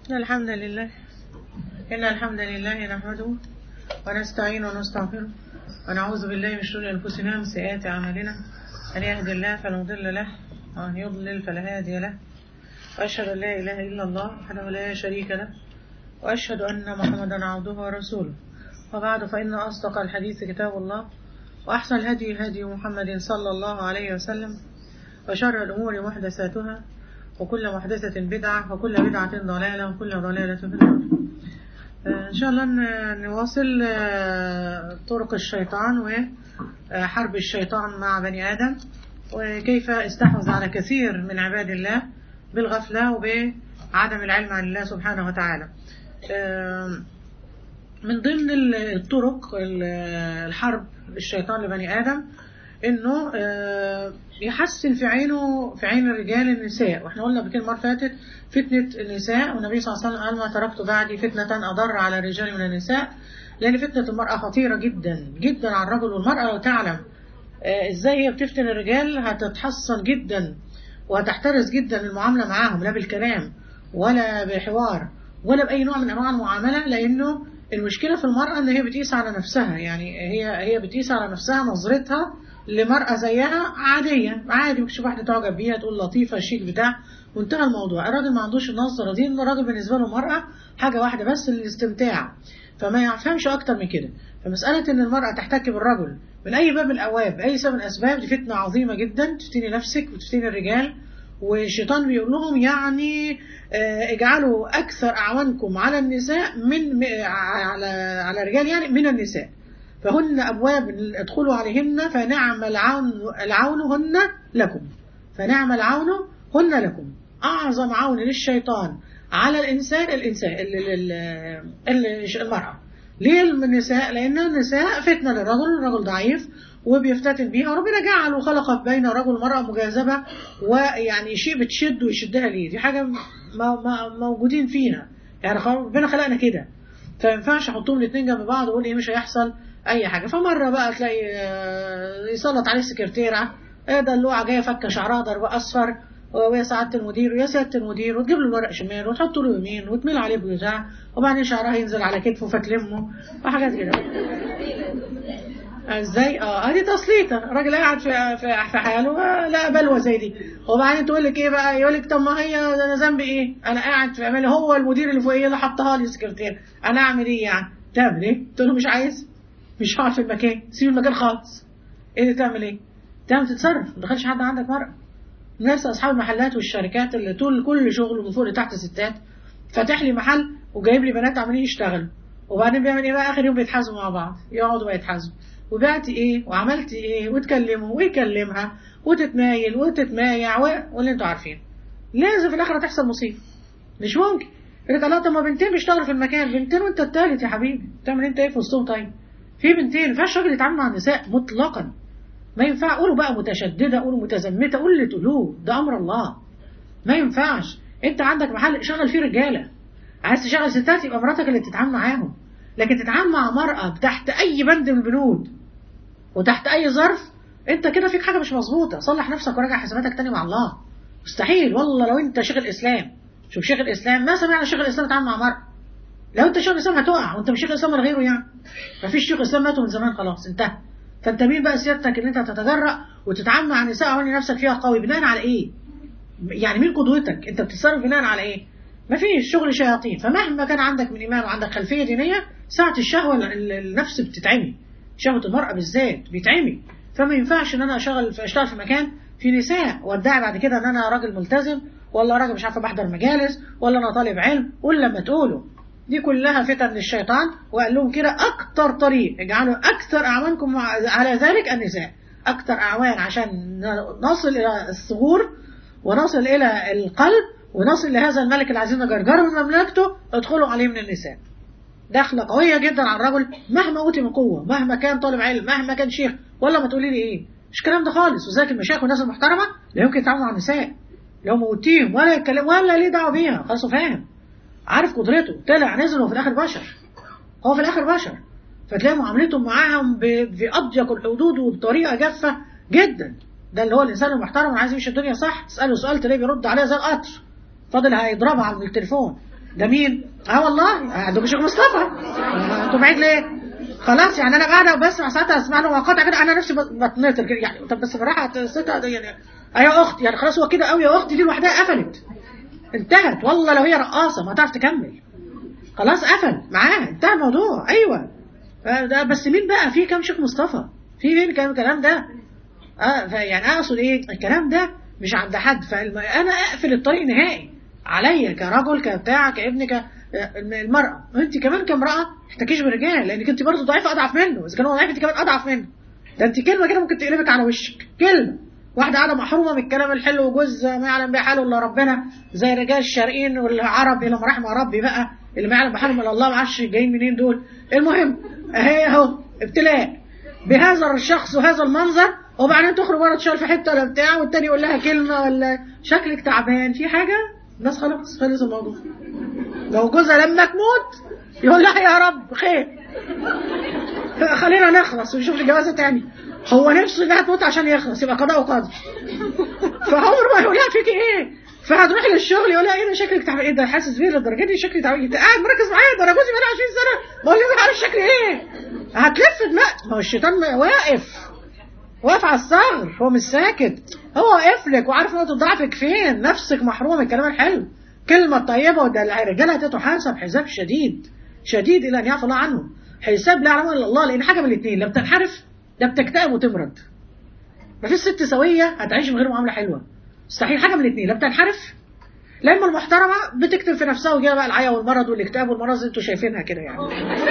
إن الحمد لله إن الحمد لله نحمده ونستعين ونستغفره ونعوذ بالله من شرور أنفسنا ومن سيئات أعمالنا من يهد الله فلا مضل له ومن يضلل فلا هادي له وأشهد أن لا إله إلا الله وحده لا شريك له وأشهد أن محمدا عبده ورسوله وبعد فإن أصدق الحديث كتاب الله وأحسن الهدي هدي محمد صلى الله عليه وسلم وشر الأمور محدثاتها وكل محدثة بدعة وكل بدعة ضلالة وكل ضلالة في النار إن شاء الله نواصل طرق الشيطان وحرب الشيطان مع بني آدم وكيف استحوذ على كثير من عباد الله بالغفلة وبعدم العلم عن الله سبحانه وتعالى من ضمن الطرق الحرب الشيطان لبني آدم انه يحسن في عينه في عين الرجال النساء واحنا قلنا بكل مره فاتت فتنه النساء والنبي صلى الله عليه وسلم قال ما تركت بعدي فتنه اضر على الرجال من النساء لان فتنه المراه خطيره جدا جدا على الرجل والمراه لو تعلم ازاي هي بتفتن الرجال هتتحصن جدا وهتحترس جدا المعامله معاهم لا بالكلام ولا بحوار ولا باي نوع من انواع المعامله لانه المشكله في المراه ان هي بتقيس على نفسها يعني هي هي بتقيس على نفسها نظرتها لمرأة زيها عادية عادي ممكن تشوف واحدة تعجب بيها تقول لطيفة شيك بتاع وانتهى الموضوع الراجل ما عندوش النظرة دي ان الراجل بالنسبة له المرأة حاجة واحدة بس الاستمتاع فما يفهمش أكتر من كده فمسألة ان المرأة تحتك بالرجل من أي باب من الأبواب بأي سبب من الأسباب دي فتنة عظيمة جدا تفتني نفسك وتفتني الرجال والشيطان بيقول لهم يعني اجعلوا أكثر أعوانكم على النساء من على على الرجال يعني من النساء فهن أبواب ادخلوا عليهن فنعم العون العونهن لكم فنعم العون هن لكم أعظم عون للشيطان على الإنسان الإنسان المرأة ليه النساء لأن النساء فتنة للرجل الرجل ضعيف وبيفتتن بيها وربنا جعل وخلق بين رجل ومرأة مجاذبة ويعني شيء بتشد ويشدها ليه دي حاجة موجودين فينا يعني ربنا خلقنا كده فما ينفعش احطهم الاثنين جنب بعض واقول ايه مش هيحصل اي حاجه فمره بقى تلاقي يسلط عليه السكرتيره دلوعه جايه فكه شعرها ضرب اصفر ويا سعاده المدير ويا سياده المدير وتجيب له الورق شمال وتحط له يمين وتميل عليه بجزاع وبعدين شعرها ينزل على كتفه فتلمه وحاجات كده ازاي اه ادي تسليطه راجل قاعد في في, في حاله لا بلوه زي دي وبعدين تقول لك ايه بقى يقول لك طب ما هي انا ذنبي ايه انا قاعد في امالي هو المدير اللي فوقيه اللي حطها لي السكرتير انا اعمل ايه يعني تعمل ايه تقول له مش عايز مش هقعد في المكان سيب المكان خالص ايه اللي تعمل ايه تعمل تتصرف ما تدخلش حد عندك مرأة الناس اصحاب المحلات والشركات اللي طول كل شغله من فوق لتحت ستات فاتح لي محل وجايب لي بنات عمالين يشتغلوا وبعدين بيعمل ايه بقى اخر يوم بيتحاسبوا مع بعض يقعدوا بقى يتحاسبوا وبعتي ايه وعملتي ايه وتكلموا ويكلمها وتتنايل وتتمايع و... واللي انتوا عارفين لازم في الاخر تحصل مصيبه مش ممكن يقول لك لا طب ما بنتين بيشتغلوا في المكان بنتين وانت التالت يا حبيبي تعمل انت ايه في وسطهم طيب في بنتين ما ينفعش راجل يتعامل مع النساء مطلقا ما ينفع قولوا بقى متشدده قولوا متزمته قولوا اللي تقولوه ده امر الله ما ينفعش انت عندك محل شغل فيه رجاله عايز تشغل ستات يبقى مراتك اللي تتعامل معاهم لكن تتعامل مع مرأة تحت أي بند من البنود وتحت أي ظرف أنت كده فيك حاجة مش مظبوطة صلح نفسك وراجع حساباتك تاني مع الله مستحيل والله لو أنت شيخ الإسلام شوف شيخ الإسلام ما سمعنا شيخ الإسلام يتعامل مع مرأة لو أنت شيخ الإسلام هتقع وأنت مش شيخ الإسلام ولا غيره يعني مفيش شيخ الإسلام ماتوا من زمان خلاص انتهى فأنت مين بقى سيادتك إن أنت تتجرأ وتتعامل مع النساء وأن نفسك فيها قوي بناء على إيه؟ يعني مين قدوتك؟ أنت بتتصرف بناء على إيه؟ مفيش شغل شياطين فمهما كان عندك من إيمان وعندك خلفية دينية ساعة الشهوة النفس بتتعمي شهوة المرأة بالذات بيتعمي فما ينفعش ان انا اشتغل في اشتغل في مكان في نساء وادعي بعد كده ان انا راجل ملتزم ولا راجل مش عارفه بحضر مجالس ولا انا طالب علم قول لما تقولوا دي كلها فتن للشيطان وقال لهم كده اكتر طريق اجعلوا اكثر اعوانكم على ذلك النساء اكتر اعوان عشان نصل الى الثغور ونصل الى القلب ونصل لهذا الملك اللي عايزين نجرجره من مملكته ادخلوا عليه من النساء دخلة قوية جدا على الرجل مهما أوتي من قوة مهما كان طالب علم مهما كان شيخ ولا ما تقولي لي إيه مش الكلام ده خالص وذلك المشايخ والناس المحترمة لا يمكن يتعاملوا مع النساء لو موتيهم ولا يتكلم ولا ليه دعوة بيها خلاص فاهم عارف قدرته طلع نزل وفي الآخر بشر هو في الآخر بشر فتلاقي معاملتهم معاهم بأضيق الحدود وبطريقة جافة جدا ده اللي هو الإنسان المحترم اللي عايز يمشي الدنيا صح تسأله سؤال تلاقيه بيرد عليها زي القطر فاضل هيضربها على التليفون ده مين اه والله عندكم شيخ مصطفى آه، انتوا بعيد ليه خلاص يعني انا قاعده بسمع ساعتها اسمع له مقاطع كده انا نفسي بتنطر كده يعني طب بس براحه ستها ده يعني ايوه اختي يعني خلاص هو كده قوي يا اختي دي لوحدها قفلت انتهت والله لو هي رقاصه ما هتعرف تكمل خلاص قفل معاه انتهى الموضوع ايوه ده بس مين بقى في كام شيخ مصطفى في مين كام الكلام ده اه يعني اقصد ايه الكلام ده مش عند حد فانا اقفل الطريق نهائي عليا كرجل كبتاع كابن ك المرأة انت كمان كامرأة تحتكيش بالرجال لانك انت برضه ضعيفة اضعف منه اذا كان هو ضعيف انت كمان اضعف منه ده انت كلمة كده ممكن تقلبك على وشك كلمة واحدة قاعدة محرومة من الكلام الحلو وجوز ما يعلم بحاله الا ربنا زي الرجال الشرقيين والعرب الى رحم ربي بقى اللي ما يعلم بحالهم الا الله ما عارفش جايين منين دول المهم اهي اهو ابتلاء بهذا الشخص وهذا المنظر وبعدين تخرج بره تشتغل في حته ولا بتاع والتاني يقول لها كلمه ولا شكلك تعبان في حاجه بس خلاص خلص الموضوع لو جوزها لما تموت يقول لها يا رب خير خلينا نخلص ونشوف لي جوازه تاني هو نفسه انها تموت عشان يخلص يبقى قضاء وقدر فعمر ما يقول لها فيك ايه فهتروح للشغل يقول لها ايه ده شكلك تعبان ايه ده حاسس بيه للدرجه دي شكلي تعبان انت قاعد مركز معايا ده انا جوزي بقالي 20 سنه بقول له عارف شكلي ايه هتلف دماغ ما هو الشيطان واقف واقف على الثغر هو مش ساكت هو واقف لك وعارف نقطه ضعفك فين نفسك محرومه من الكلام الحلو كلمه طيبه وده الرجاله هتتحاسب حساب شديد شديد الى ان يعفو الله عنهم حساب لا يعلمه الا الله لان حاجه من الاثنين لا بتنحرف لا بتكتئب وتمرض مفيش ست سويه هتعيش من غير معامله حلوه مستحيل حاجه من الاثنين لا بتنحرف لا اما المحترمه بتكتب في نفسها وجايه بقى العيا والمرض والاكتئاب والمرض اللي انتوا شايفينها كده يعني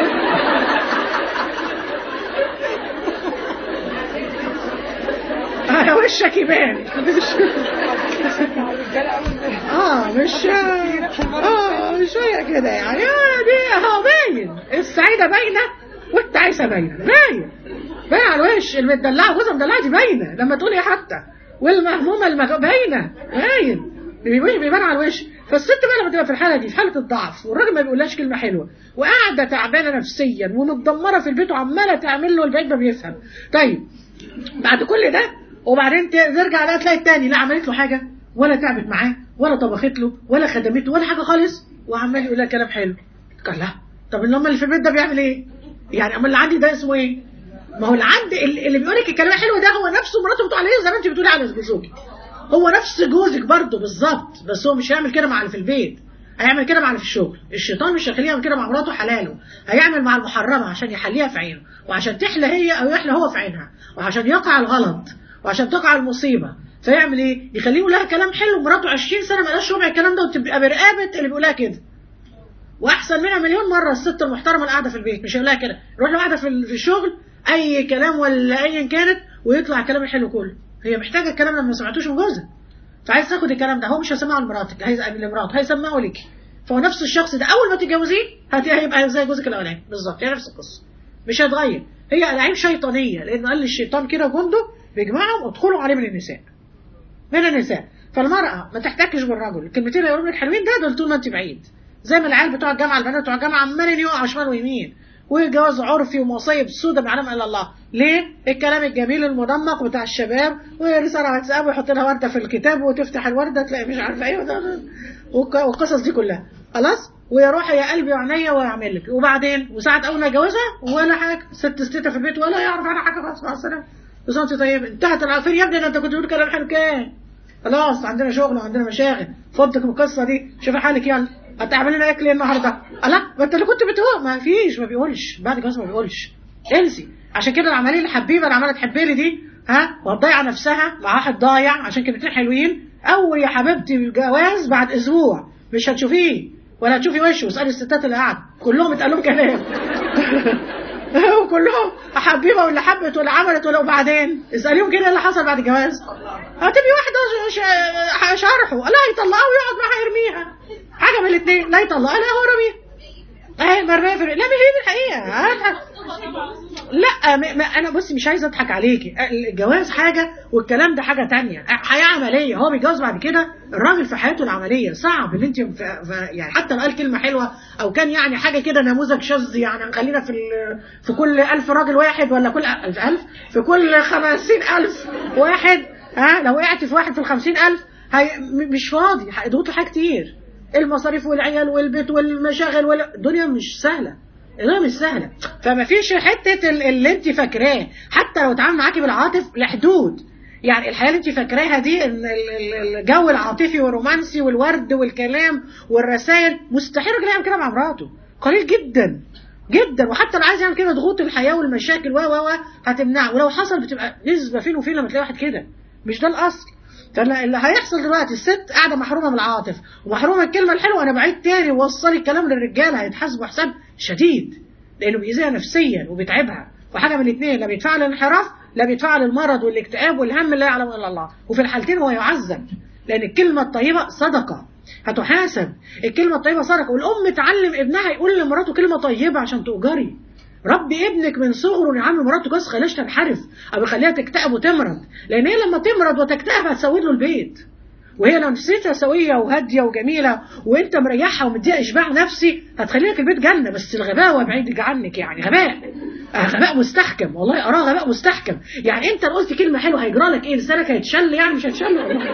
آه وشك يبان اه مش اه شويه كده يعني آه دي اهو باين السعيده باينه والتعيسه باينه باين باين على الوش المدلعه جوزها مدلعه دي باينه لما تقولي حتى والمهمومه المج... باينه باين بيبان على الوش فالست بقى لما تبقى في الحاله دي في حاله الضعف والراجل ما بيقولهاش كلمه حلوه وقاعده تعبانه نفسيا ومتدمره في البيت وعماله تعمل له البيت ما بيفهم طيب بعد كل ده وبعدين ترجع لا تلاقي التاني لا عملت له حاجه ولا تعبت معاه ولا طبخت له ولا خدمته ولا حاجه خالص وعمال يقول لها كلام حلو قال لا طب اللي اللي في البيت ده بيعمل ايه؟ يعني اما اللي عندي ده اسمه ايه؟ ما هو اللي عندي اللي بيقول لك الكلام الحلو ده هو نفسه مراته بتقول عليه زي ما انت بتقولي على زوجك هو نفس جوزك برضه بالظبط بس هو مش هيعمل كده مع اللي في البيت هيعمل كده مع اللي في الشغل الشيطان مش هيخليه يعمل كده مع مراته حلاله هيعمل مع المحرمه عشان يحليها في عينه وعشان تحلى هي او يحلى هو في عينها وعشان يقع الغلط وعشان تقع المصيبه فيعمل ايه يخليه يقول لها كلام حلو مراته 20 سنه ما قالش ربع الكلام ده وتبقى برقابه اللي بيقولها كده واحسن منها مليون مره الست المحترمه اللي قاعده في البيت مش هيقولها كده يروح قاعده في الشغل اي كلام ولا ايا كانت ويطلع الكلام الحلو كله هي محتاجه الكلام لما ما سمعتوش من جوزها فعايز تاخد الكلام ده هو مش هيسمعه لمراتك لمراته هيسمعه لك فهو نفس الشخص ده اول ما تتجوزيه هيبقى زي جوزك الاولاني بالظبط هي نفس القصه مش هيتغير هي العين شيطانيه لان قال الشيطان كده جنده بيجمعهم وادخلوا عليه من النساء من النساء فالمرأة ما تحتكش بالرجل الكلمتين اللي يقولوا لك حلوين ده دول طول ما انت بعيد زي ما العيال بتوع الجامعة البنات بتوع الجامعة عمالين يقعوا شمال ويمين وجواز عرفي ومصايب سودة بعلم الا الله ليه الكلام الجميل المدمق بتاع الشباب ورسالة واتساب ويحط لها ورده في الكتاب وتفتح الورده تلاقي مش عارفه ايه والقصص دي كلها خلاص ويروح يا قلبي وعينيا ويعمل لك وبعدين وساعة اول ما يتجوزها ولا حاجه ست ستة في البيت ولا يعرف عنها حاجه خالص مع السلامه بس انت طيب انتهت العافيه يا ابني انت كنت بتقول كلام حلو كان خلاص عندنا شغل وعندنا مشاغل فضك من القصه دي شوفي حالك يلا هتعمل لنا اكل النهارده لا ما انت اللي كنت بتقول ما فيش ما بيقولش بعد الجواز ما بيقولش انسي عشان كده العمليه الحبيبه اللي عماله تحبي لي دي ها وهتضيع نفسها مع واحد ضايع عشان كلمتين حلوين اول يا حبيبتي الجواز بعد اسبوع مش هتشوفيه ولا هتشوفي وشه واسالي الستات اللي قاعده كلهم اتقال لهم كلام وكلهم حبيبه ولا حبت ولا عملت ولا وبعدين اساليهم كده اللي حصل بعد الجواز هتبقي واحده شرحه لا يطلقها ويقعد معاها يرميها حاجه من الاثنين لا يطلقها لا هو رميها اهي مرميه في لا مش هي دي الحقيقه لا ما انا بصي مش عايزه اضحك عليكي الجواز حاجه والكلام ده حاجه تانية حياه عمليه هو بيتجوز بعد كده الراجل في حياته العمليه صعب ان انت يعني حتى لو قال كلمه حلوه او كان يعني حاجه كده نموذج شاذ يعني نخلينا في في كل ألف راجل واحد ولا كل ألف ألف في كل خمسين ألف واحد ها لو وقعت في واحد في الخمسين ألف هي مش فاضي هيضغط له حاجه كتير المصاريف والعيال والبيت والمشاغل وال... الدنيا مش سهله الدنيا مش سهله فما فيش حته ال- اللي انت فاكراه حتى لو اتعامل معاكي بالعاطف لحدود يعني الحياه اللي انت فاكراها دي ان ال- ال- الجو العاطفي والرومانسي والورد والكلام والرسائل مستحيل الراجل يعمل كده مع مراته قليل جدا جدا وحتى لو عايز يعمل كده ضغوط الحياه والمشاكل و و و هتمنعه ولو حصل بتبقى نسبه فين وفين لما تلاقي واحد كده مش ده الاصل فاللي هيحصل دلوقتي الست قاعده محرومه من العاطف ومحرومه من الكلمه الحلوه انا بعيد تاني ووصلي الكلام للرجاله هيتحاسبوا حساب شديد لانه بيأذيها نفسيا وبيتعبها وحاجه من الاثنين لا بيدفع للانحراف لا بيدفع للمرض والاكتئاب والهم لا يعلم الا الله وفي الحالتين هو يعذب لان الكلمه الطيبه صدقه هتحاسب الكلمه الطيبه صدقه والام تعلم ابنها يقول لمراته كلمه طيبه عشان تؤجري ربي ابنك من صغره يا عم مراته كويس خليهاش تنحرف او يخليها تكتئب وتمرض لان هي لما تمرض وتكتئب هتسود له البيت وهي لو نفسيتها سويه وهاديه وجميله وانت مريحها ومديها اشباع نفسي هتخلي لك البيت جنه بس الغباوه بعيد عنك يعني غباء آه، غباء مستحكم والله اراه غباء مستحكم يعني انت لو قلت كلمه حلوه هيجرى لك ايه لسانك هيتشل يعني مش هيتشل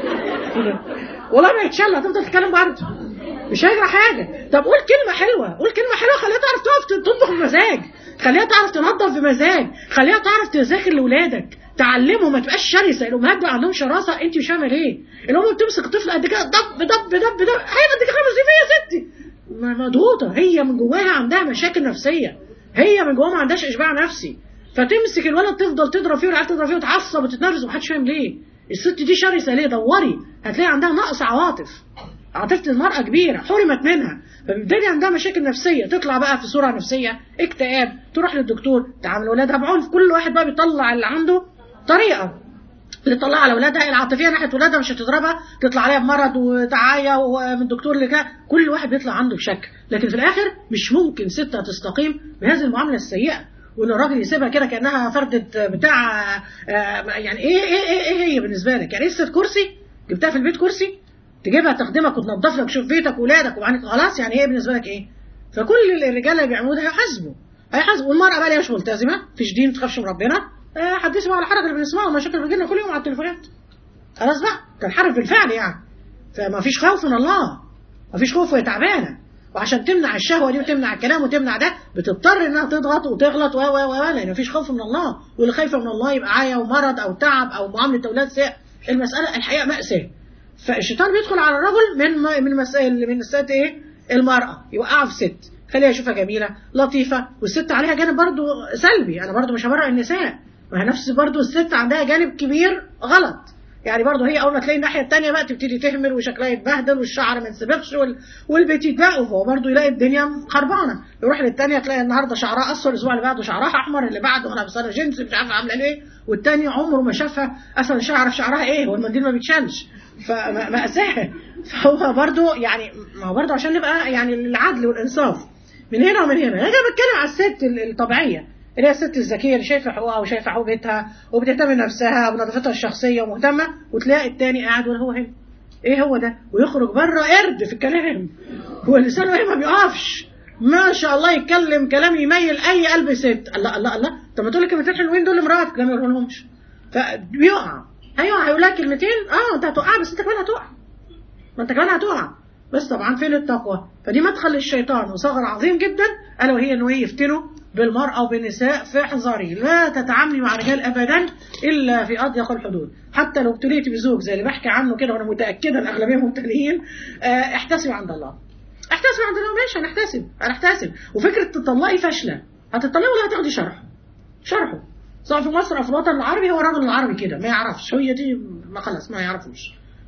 والله والله ما هيتشل هتفضل تتكلم برضه مش هيجرى حاجه طب قول كلمه حلوه قول كلمه حلوه خليها تعرف تقف تطبخ بمزاج خليها تعرف تنظف بمزاج خليها تعرف تذاكر لاولادك تعلمهم ما تبقاش شرسه الامهات بقى عندهم شراسه انت مش فاهمه ليه الام بتمسك الطفل قد كده دب دب دب دب هي قد كده خمس سنين يا ستي م- مضغوطه هي من جواها عندها مشاكل نفسيه هي من جواها ما عندهاش اشباع نفسي فتمسك الولد تفضل تضرب فيه والعيال تضرب فيه وتعصب وتتنرفز ومحدش فاهم ليه الست دي شرسه ليه دوري هتلاقي عندها نقص عواطف عاطفة المرأة كبيرة حرمت منها فبالتالي عندها مشاكل نفسية تطلع بقى في صورة نفسية اكتئاب تروح للدكتور تعامل ولادها بعنف كل واحد بقى بيطلع اللي عنده طريقة اللي تطلع على ولادها العاطفية ناحية ولادها مش هتضربها تطلع عليها بمرض وتعايا ومن الدكتور اللي كده كل واحد بيطلع عنده بشكل لكن في الآخر مش ممكن ست هتستقيم بهذه المعاملة السيئة وان الراجل يسيبها كده كانها فردة بتاع آه، يعني ايه ايه ايه, إيه هي بالنسبه لك؟ يعني قصه كرسي جبتها في البيت كرسي تجيبها تخدمك وتنظف لك شوف بيتك واولادك وبعدين خلاص يعني ايه بالنسبه لك ايه؟ فكل الرجاله اللي بيعملوا ده هيحاسبوا هيحاسبوا والمراه بقى اللي هي مش ملتزمه فيش دين ما تخافش من ربنا آه، حدثوا على الحركه اللي بنسمعها مشاكل بتجيلنا كل يوم على التليفونات خلاص بقى تنحرف بالفعل يعني فما فيش خوف من الله ما فيش خوف وهي تعبانه وعشان تمنع الشهوه دي وتمنع الكلام وتمنع ده بتضطر انها تضغط وتغلط و و و لان مفيش خوف من الله واللي خايفه من الله يبقى عيا ومرض او تعب او معامله اولاد سيء المساله الحقيقه ماساه فالشيطان بيدخل على الرجل من من مسائل من مسائل ايه المراه يوقعها في ست خليها يشوفها جميله لطيفه والست عليها جانب برضو سلبي انا برضو مش هبرئ النساء ما هي نفس برضو الست عندها جانب كبير غلط يعني برضه هي اول ما تلاقي الناحيه الثانيه بقى تبتدي تهمل وشكلها يتبهدل والشعر ما ينسبقش وال... والبيت يتباع وهو برضه يلاقي الدنيا خربانه يروح للثانيه تلاقي النهارده شعرها اصفر الاسبوع اللي بعده شعرها احمر اللي بعده لابسه جينز مش عارفه عامله ايه والثاني عمره ما شافها اصلا شعر في شعرها ايه والمنديل ما بيتشالش فمأساة فهو برضه يعني ما هو برضه عشان نبقى يعني العدل والانصاف من هنا ومن هنا انا بتكلم على الست الطبيعيه اللي هي الست الذكيه اللي شايفه حقوقها وشايفه حقوق بيتها وبتهتم بنفسها وبنظافتها الشخصيه ومهتمه وتلاقي التاني قاعد ولا هو هنا ايه هو ده ويخرج بره قرد في الكلام هو اللسان وهي ما بيقفش ما شاء الله يتكلم كلام يميل اي قلب ست الله الله الله طب ما تقول لي كلمتين حلوين دول لمراتك لا ما يقولهمش فبيقع هيقع هيقول لك كلمتين اه انت هتقع بس انت كمان هتقع ما انت كمان هتقع بس طبعا فين التقوى فدي مدخل للشيطان وثغر عظيم جدا الا وهي انه يفتنوا بالمرأة وبالنساء فاحذري لا تتعاملي مع الرجال أبدا إلا في أضيق الحدود حتى لو ابتليتي بزوج زي اللي بحكي عنه كده وأنا متأكدة الأغلبية مبتليين اه احتسبي عند الله احتسبي عند الله ماشي هنحتسب هنحتسب وفكرة تطلقي فاشلة هتطلقي ولا هتاخدي شرحه شرحه سواء في مصر أو في الوطن العربي هو الراجل العربي كده ما يعرفش هي دي ما خلاص ما يعرفوش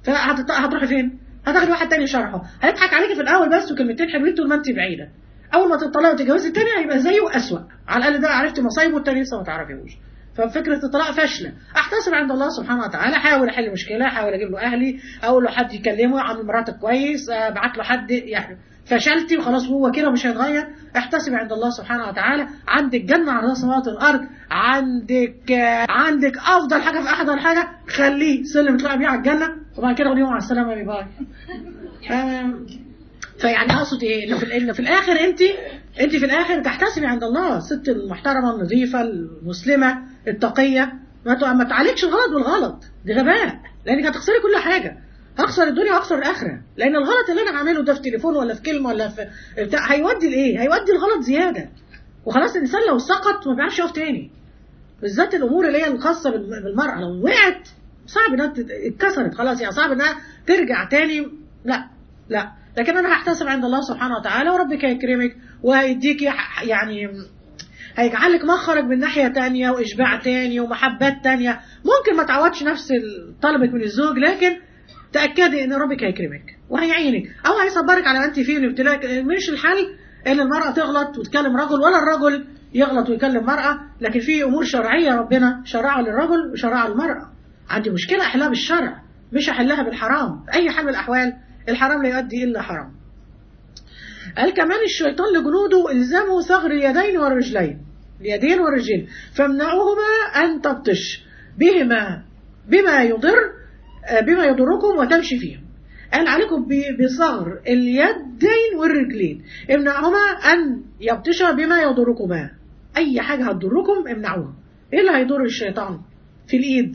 فهتروحي فين؟ هتاخدي واحد تاني شرحه هيضحك عليكي في الأول بس وكلمتين حلوين طول ما أنت بعيدة اول ما تطلقي وتتجوزي التاني هيبقى زيه واسوأ على الاقل ده عرفتي مصايبه والتاني لسه ما تعرفيهوش ففكره الطلاق فاشله احتسب عند الله سبحانه وتعالى احاول احل مشكله احاول اجيب له اهلي اقول له حد يكلمه عن مراتك كويس ابعت له حد يعني فشلتي وخلاص هو كده مش هيتغير احتسب عند الله سبحانه وتعالى عندك جنه على سماوات الارض عندك عندك افضل حاجه في احضر حاجه خليه سلم اطلعي بيه على الجنه وبعد كده قول مع السلامه باي باي فيعني اقصد ايه انه في, إن في الاخر انت انت في الاخر تحتسبي عند الله الست المحترمه النظيفه المسلمه التقيه ما ما تعالجش الغلط بالغلط دي غباء لانك هتخسري كل حاجه هخسر الدنيا وهخسر الاخره لان الغلط اللي انا هعمله ده في تليفون ولا في كلمه ولا في بتاع هيودي لايه هيودي الغلط زياده وخلاص الانسان لو سقط ما بيعرفش يقف تاني بالذات الامور اللي هي الخاصه بال- بالمراه لو وقعت صعب انها تت- اتكسرت خلاص يعني صعب انها ترجع تاني لا لا لكن انا هحتسب عند الله سبحانه وتعالى وربك هيكرمك وهيديك يعني هيجعلك مخرج من ناحية تانية وإشباع تاني ومحبات تانية ممكن ما تعوضش نفس طلبك من الزوج لكن تأكدي إن ربك هيكرمك وهيعينك أو هيصبرك على ما أنت فيه من ابتلاء مش الحل إن المرأة تغلط وتكلم رجل ولا الرجل يغلط ويكلم مرأة لكن في أمور شرعية ربنا شرعها للرجل وشرعها للمرأة عندي مشكلة أحلها بالشرع مش أحلها بالحرام أي حال من الأحوال الحرام لا يؤدي إلا حرام قال كمان الشيطان لجنوده الزموا ثغر اليدين والرجلين اليدين والرجلين فامنعوهما أن تبطش بهما بما يضر آه، بما يضركم وتمشي فيهم قال عليكم ب- بصغر اليدين والرجلين امنعهما أن يبطشا بما يضركما أي حاجة هتضركم امنعوها إيه اللي هيضر الشيطان في الإيد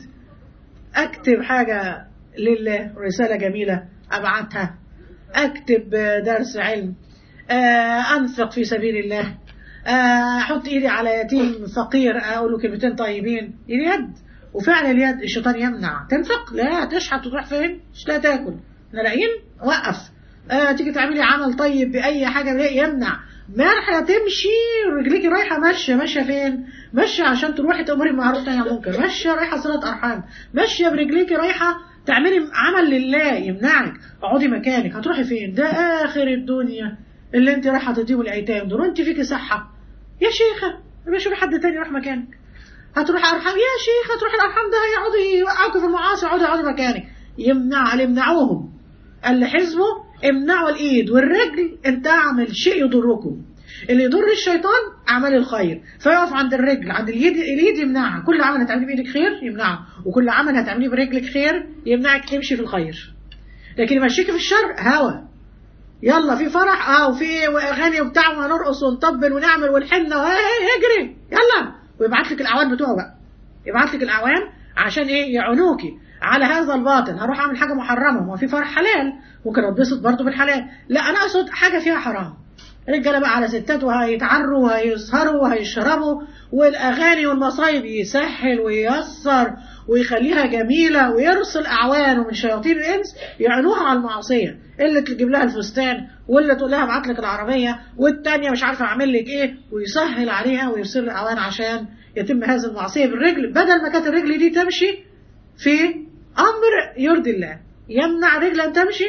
أكتب حاجة لله رسالة جميلة أبعتها أكتب درس علم آه، أنفق في سبيل الله آه، أحط إيدي على يتيم فقير أقول له كلمتين طيبين اليد وفعلا اليد الشيطان يمنع تنفق لا تشحت وتروح فين مش لا تاكل نلاقين وقف آه، تيجي تعملي عمل طيب بأي حاجة لا يمنع مرحلة تمشي رجليكي رايحة ماشية ماشية فين ماشية عشان تروحي تأمري بمعروف تاني منكر ماشية رايحة صلة أرحام ماشية برجليكي رايحة تعملي عمل لله يمنعك اقعدي مكانك هتروحي فين ده آخر الدنيا اللي انت رايحة تديه الأيتام دول وانت فيكي صحة يا شيخة يبقى شوفي حد تاني يروح مكانك هتروحي أرحام يا شيخة تروحي الأرحام ده هيقعدوا يوقعوكي في المعاصي يقعدوا يقعدوا مكانك يمنع يمنعوهم قال لحزبه امنعوا الايد والرجل ان تعمل شيء يضركم اللي يضر الشيطان اعمال الخير فيقف عند الرجل عند اليد اليد يمنعها كل عمل هتعمليه بايدك خير يمنعه وكل عمل هتعمليه برجلك خير يمنعك تمشي في الخير لكن يمشيك في الشر هوى يلا في فرح اه وفي اغاني وبتاع وهنرقص ونطبل ونعمل ونحن اجري يلا ويبعت لك الاعوان بتوعه بقى يبعت لك الاعوان عشان ايه يعونوكي على هذا الباطل هروح اعمل حاجه محرمه ما في فرح حلال ممكن اتبسط برضه بالحلال لا انا اقصد حاجه فيها حرام رجاله بقى على ستات وهيتعروا وهيسهروا وهيشربوا والاغاني والمصايب يسهل وييسر ويخليها جميله ويرسل اعوانه من شياطين الانس يعينوها على المعصيه اللي تجيب لها الفستان واللي تقول لها ابعت لك العربيه والتانيه مش عارفه اعمل لك ايه ويسهل عليها ويرسل الاعوان عشان يتم هذه المعصيه بالرجل بدل ما كانت الرجل دي تمشي في امر يرضي الله يمنع رجل ان تمشي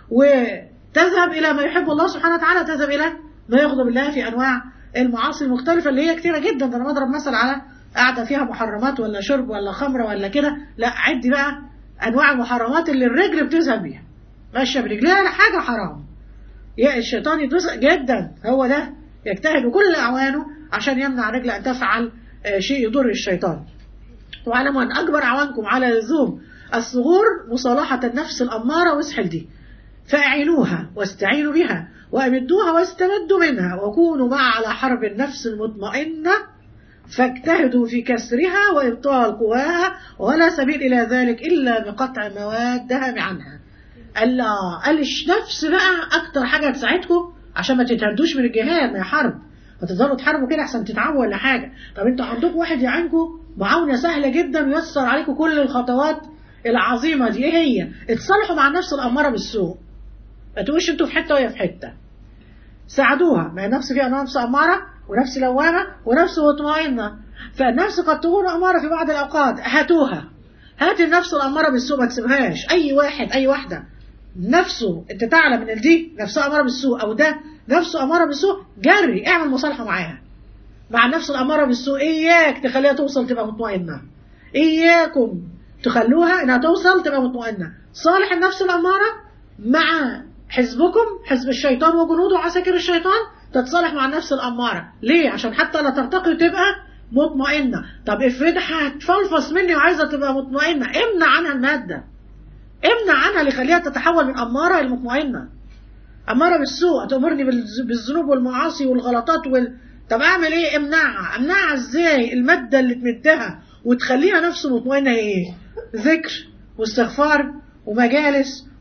وتذهب الى ما يحب الله سبحانه وتعالى تذهب الى ما يغضب الله في انواع المعاصي المختلفه اللي هي كتيره جدا ده انا بضرب مثل على قاعده فيها محرمات ولا شرب ولا خمره ولا كده لا عدي بقى انواع المحرمات اللي الرجل بتذهب بيها ماشيه برجلها لا حاجه حرام يا الشيطان يدوس جدا هو ده يجتهد بكل اعوانه عشان يمنع رجل ان تفعل شيء يضر الشيطان واعلموا ان اكبر اعوانكم على لزوم الثغور مصالحه النفس الاماره واسحل دي فاعينوها واستعينوا بها وامدوها واستمدوا منها وكونوا مع على حرب النفس المطمئنه فاجتهدوا في كسرها وابطال قواها ولا سبيل الى ذلك الا بقطع موادها عنها الله قال نفس بقى اكتر حاجه تساعدكم عشان ما تتهدوش من الجهاد ما حرب هتفضلوا تحاربوا كده احسن تتعبوا ولا حاجه طب انتوا عندكم واحد يعينكم معاونه سهله جدا ويسر عليكم كل الخطوات العظيمه دي ايه هي اتصالحوا مع النفس الاماره بالسوء ما تقولش انتوا في حته وهي في حته ساعدوها ما النفس فيها نفس اماره ونفس لوامه ونفس مطمئنه فالنفس قد تكون اماره في بعض الاوقات هاتوها هات النفس الاماره بالسوء ما تسيبهاش اي واحد اي واحده نفسه انت تعلم ان دي نفسها اماره بالسوء او ده نفسه اماره بالسوء جري اعمل مصالحه معاها مع النفس الاماره بالسوء اياك تخليها توصل تبقى مطمئنه اياكم تخلوها انها توصل تبقى مطمئنه صالح النفس الاماره مع حزبكم حزب الشيطان وجنوده وعساكر الشيطان تتصالح مع النفس الاماره ليه عشان حتى لا ترتقي تبقى مطمئنه طب افرضها هتفلفص مني وعايزه تبقى مطمئنه امنع عنها الماده امنع عنها اللي يخليها تتحول من اماره لمطمئنه اماره بالسوء تامرني بالذنوب والمعاصي والغلطات وال... طب اعمل ايه امنعها امنعها ازاي الماده اللي تمدها وتخليها نفسه مطمئنه ايه ذكر واستغفار ومجالس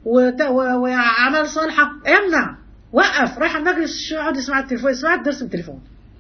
وت- و- واعمال صالحه امنع وقف رايح المجلس اقعد اسمع التليفون اسمع الدرس من التليفون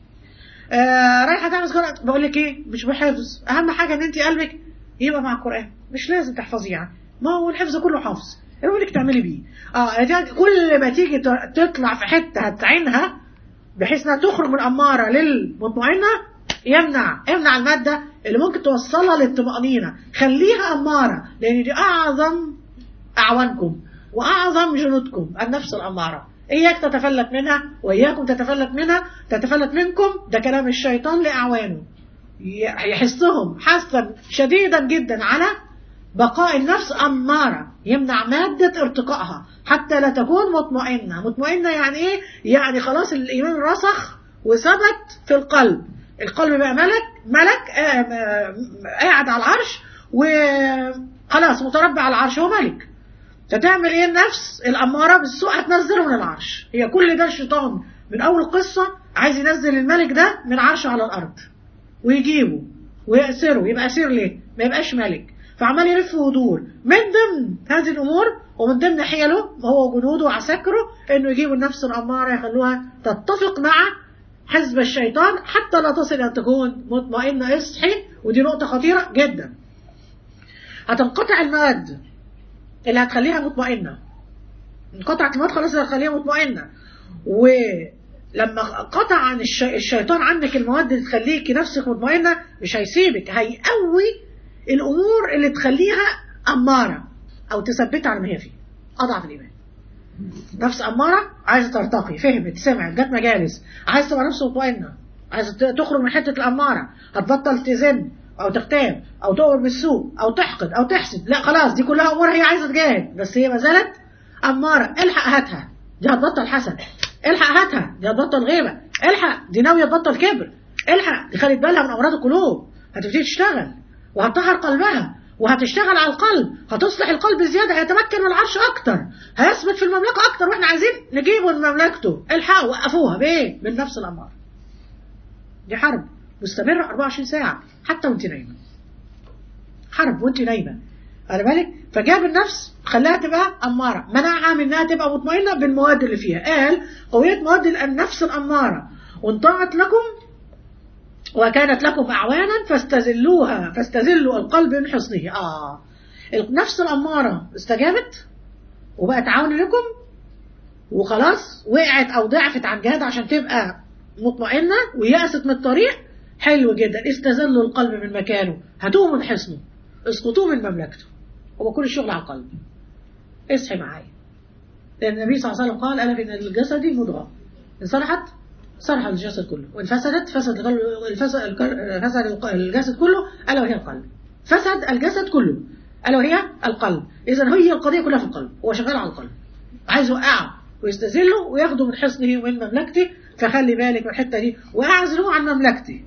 آه رايحه تعمل قراءة بقول لك ايه مش بحفظ اهم حاجه ان انت قلبك يبقى مع القران مش لازم تحفظيه يعني ما هو الحفظ كله حفظ يقول لك تعملي بيه اه ده كل ما تيجي ت- تطلع في حته هتعينها بحيث انها تخرج من اماره للمطمئنه يمنع امنع الماده اللي ممكن توصلها للطمانينه خليها اماره لان دي اعظم اعوانكم واعظم جنودكم النفس الاماره اياك تتفلت منها واياكم تتفلت منها تتفلت منكم ده كلام الشيطان لاعوانه ي- يحثهم حثا شديدا جدا على بقاء النفس أمارة يمنع مادة ارتقائها حتى لا تكون مطمئنة مطمئنة يعني إيه؟ يعني خلاص الإيمان رسخ وثبت في القلب القلب بقى ملك ملك آه، آه، قاعد على العرش وخلاص متربع على العرش هو ملك فتعمل ايه النفس الأمارة بالسوء هتنزله من العرش هي كل ده الشيطان من أول قصة عايز ينزل الملك ده من عرشه على الأرض ويجيبه ويأسره يبقى أسير ليه؟ ما يبقاش ملك فعمال يلف ويدور من ضمن هذه الأمور ومن ضمن حيله هو جنوده وعساكره إنه يجيبوا النفس الأمارة يخلوها تتفق مع حزب الشيطان حتى لا تصل أن تكون مطمئنة اصحي ودي نقطة خطيرة جدا هتنقطع المواد اللي هتخليها مطمئنة انقطعت المواد خلاص اللي هتخليها مطمئنة ولما قطع عن الشي... الشيطان عنك المواد اللي تخليكي نفسك مطمئنة مش هيسيبك هيقوي الأمور اللي تخليها أمارة أو تثبتها على ما هي فيه أضعف الإيمان نفس أمارة عايزة ترتقي فهمت سمعت جت مجالس عايزة تبقى نفس مطمئنة عايزة ت- تخرج من حتة الأمارة هتبطل تزن أو تغتاب أو تؤمر بالسوء أو تحقد أو تحسد لا خلاص دي كلها أمور هي عايزة تجاهد بس هي ما زالت أمارة الحق هاتها دي هتبطل حسد الحق هاتها دي هتبطل غيبة الحق دي ناوية تبطل كبر الحق دي خلت بالها من أمراض القلوب هتبتدي تشتغل وهتطهر قلبها وهتشتغل على القلب هتصلح القلب زيادة هيتمكن من العرش أكتر هيثبت في المملكة أكتر وإحنا عايزين نجيبه من مملكته الحقوا وقفوها بإيه؟ بالنفس الأمارة دي حرب مستمرة 24 ساعة حتى وانت نايمة حرب وانت نايمة على بالك فجاب النفس خلاها تبقى أمارة منعها من انها تبقى مطمئنة بالمواد اللي فيها قال قوية مواد النفس الأمارة وان طاعت لكم وكانت لكم أعوانا فاستذلوها فاستذلوا القلب من حصنه آه النفس الأمارة استجابت وبقت عون لكم وخلاص وقعت أو ضعفت عن جهاد عشان تبقى مطمئنة ويأست من الطريق حلو جدا استذلوا القلب من مكانه هاتوه من حصنه اسقطوه من مملكته هو كل الشغل على القلب اصحي معايا لأن النبي صلى الله عليه وسلم قال ألا إن الجسد مضغة إن صلحت صلح الجسد كله وإن فسدت فسد القلب الفسد الق- فسد الجسد كله ألا وهي القلب فسد الجسد كله ألا وهي القلب إذا هي القضية كلها في القلب هو شغال على القلب عايز يوقعه ويستذله وياخده من حصنه ومن مملكته فخلي بالك من الحتة دي وأعزلوه عن مملكته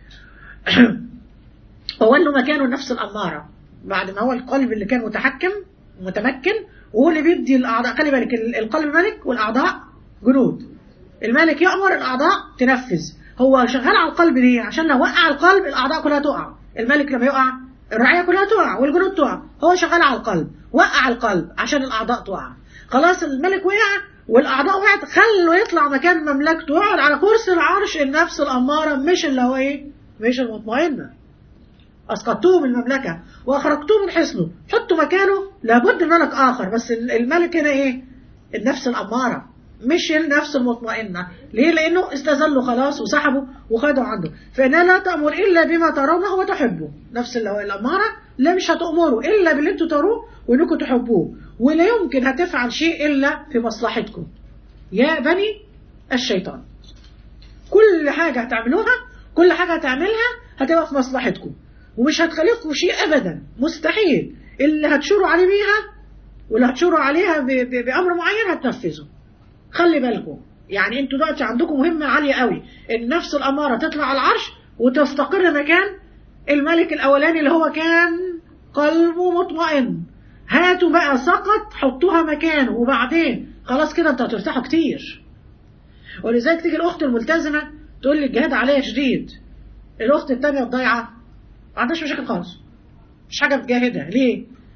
وولوا مكانه النفس الأمارة بعد ما هو القلب اللي كان متحكم متمكن وهو اللي بيدي الأعضاء خلي بالك ال- القلب ملك والأعضاء جنود الملك يأمر الأعضاء تنفذ هو شغال على القلب ليه عشان لو وقع القلب الأعضاء كلها تقع الملك لما يقع الرعية كلها تقع والجنود تقع هو شغال على القلب وقع القلب عشان الأعضاء تقع خلاص الملك وقع والأعضاء وقعت خلوا يطلع مكان مملكته يقعد على كرسي العرش النفس الأمارة مش اللي هو إيه مش المطمئنة أسقطتوه من المملكة وأخرجتوه من حصنه حطوا مكانه لابد ملك آخر بس الملك هنا إيه النفس الأمارة مش النفس المطمئنة ليه لأنه استذلوا خلاص وسحبوا وخدوا عنده فإنها لا تأمر إلا بما ترونه وتحبه نفس اللي هو الأمارة لا مش هتأمروا إلا باللي انتوا تروه وإنكم تحبوه ولا يمكن هتفعل شيء إلا في مصلحتكم يا بني الشيطان كل حاجة هتعملوها كل حاجة هتعملها هتبقى في مصلحتكم ومش هتخالفكم شيء أبدا مستحيل اللي هتشوروا عليه بيها واللي هتشوروا عليها ب- ب- بأمر معين هتنفذه خلي بالكم يعني انتوا دلوقتي عندكم مهمة عالية قوي النفس الأمارة تطلع على العرش وتستقر مكان الملك الأولاني اللي هو كان قلبه مطمئن هاتوا بقى سقط حطوها مكانه وبعدين خلاص كده انتوا هترتاحوا كتير ولذلك تيجي الأخت الملتزمة تقول لي الجهاد عليها شديد الأخت التانية الضايعة ما عندهاش مشاكل خالص مش حاجة بتجاهدها ليه؟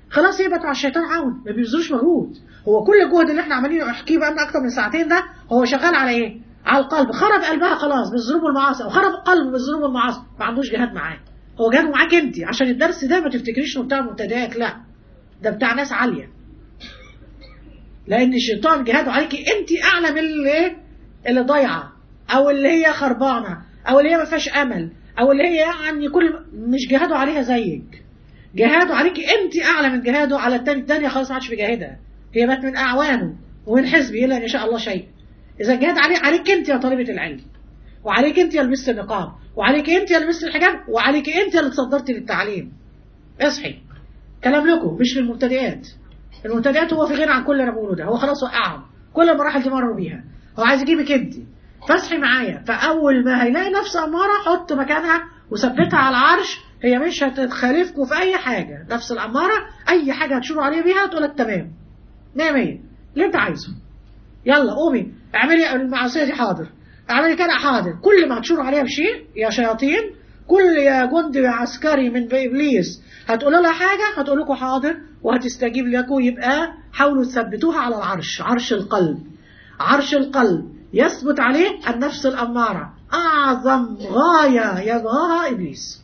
خلاص يبقى على الشيطان عون ما بيبذلوش مجهود هو كل الجهد اللي احنا عمالين نحكيه بقى اكتر من ساعتين ده هو شغال على ايه؟ على القلب خرب قلبها خلاص بالذنوب والمعاصي او خرب قلبه بالذنوب والمعاصي ما عندوش جهاد معاه هو جهاد معاك انت عشان الدرس ده ما تفتكريش انه بتاع مبتدئات لا ده بتاع ناس عاليه لان الشيطان جهاده عليكي انت اعلى من اللي ايه اللي ضايعه او اللي هي خربانه او اللي هي ما فيهاش امل او اللي هي يعني كل مش جهاده عليها زيك جهاده عليكي انت اعلى من جهاده على التاني التانية خلاص ما عادش بيجاهدها هي بقت من اعوانه ومن حزبه الا ان شاء الله شيء اذا الجهاد عليك عليك انت يا طالبه العلم وعليك انت يا لبست النقاب وعليك انت يا لبست الحجاب وعليك انت اللي تصدرتي للتعليم اصحي كلام لكم مش للمبتدئات المبتدئات هو في غنى عن كل اللي انا بقوله ده هو خلاص وقعهم كل المراحل دي مروا بيها هو عايز يجيبك انت فاصحي معايا فاول ما هيلاقي نفس اماره حط مكانها وثبتها على العرش هي مش هتخالفكم في اي حاجه نفس الاماره اي حاجه هتشوروا عليها بيها تقول لك تمام 100 100 اللي انت عايزه يلا قومي اعملي المعصيه دي حاضر اعملي كده حاضر كل ما هتشوروا عليها بشيء يا شياطين كل يا جندي عسكري من ابليس هتقولوا لها حاجه هتقول لكم حاضر وهتستجيب لكم يبقى حاولوا تثبتوها على العرش عرش القلب عرش القلب يثبت عليه النفس الاماره اعظم غايه يبغاها ابليس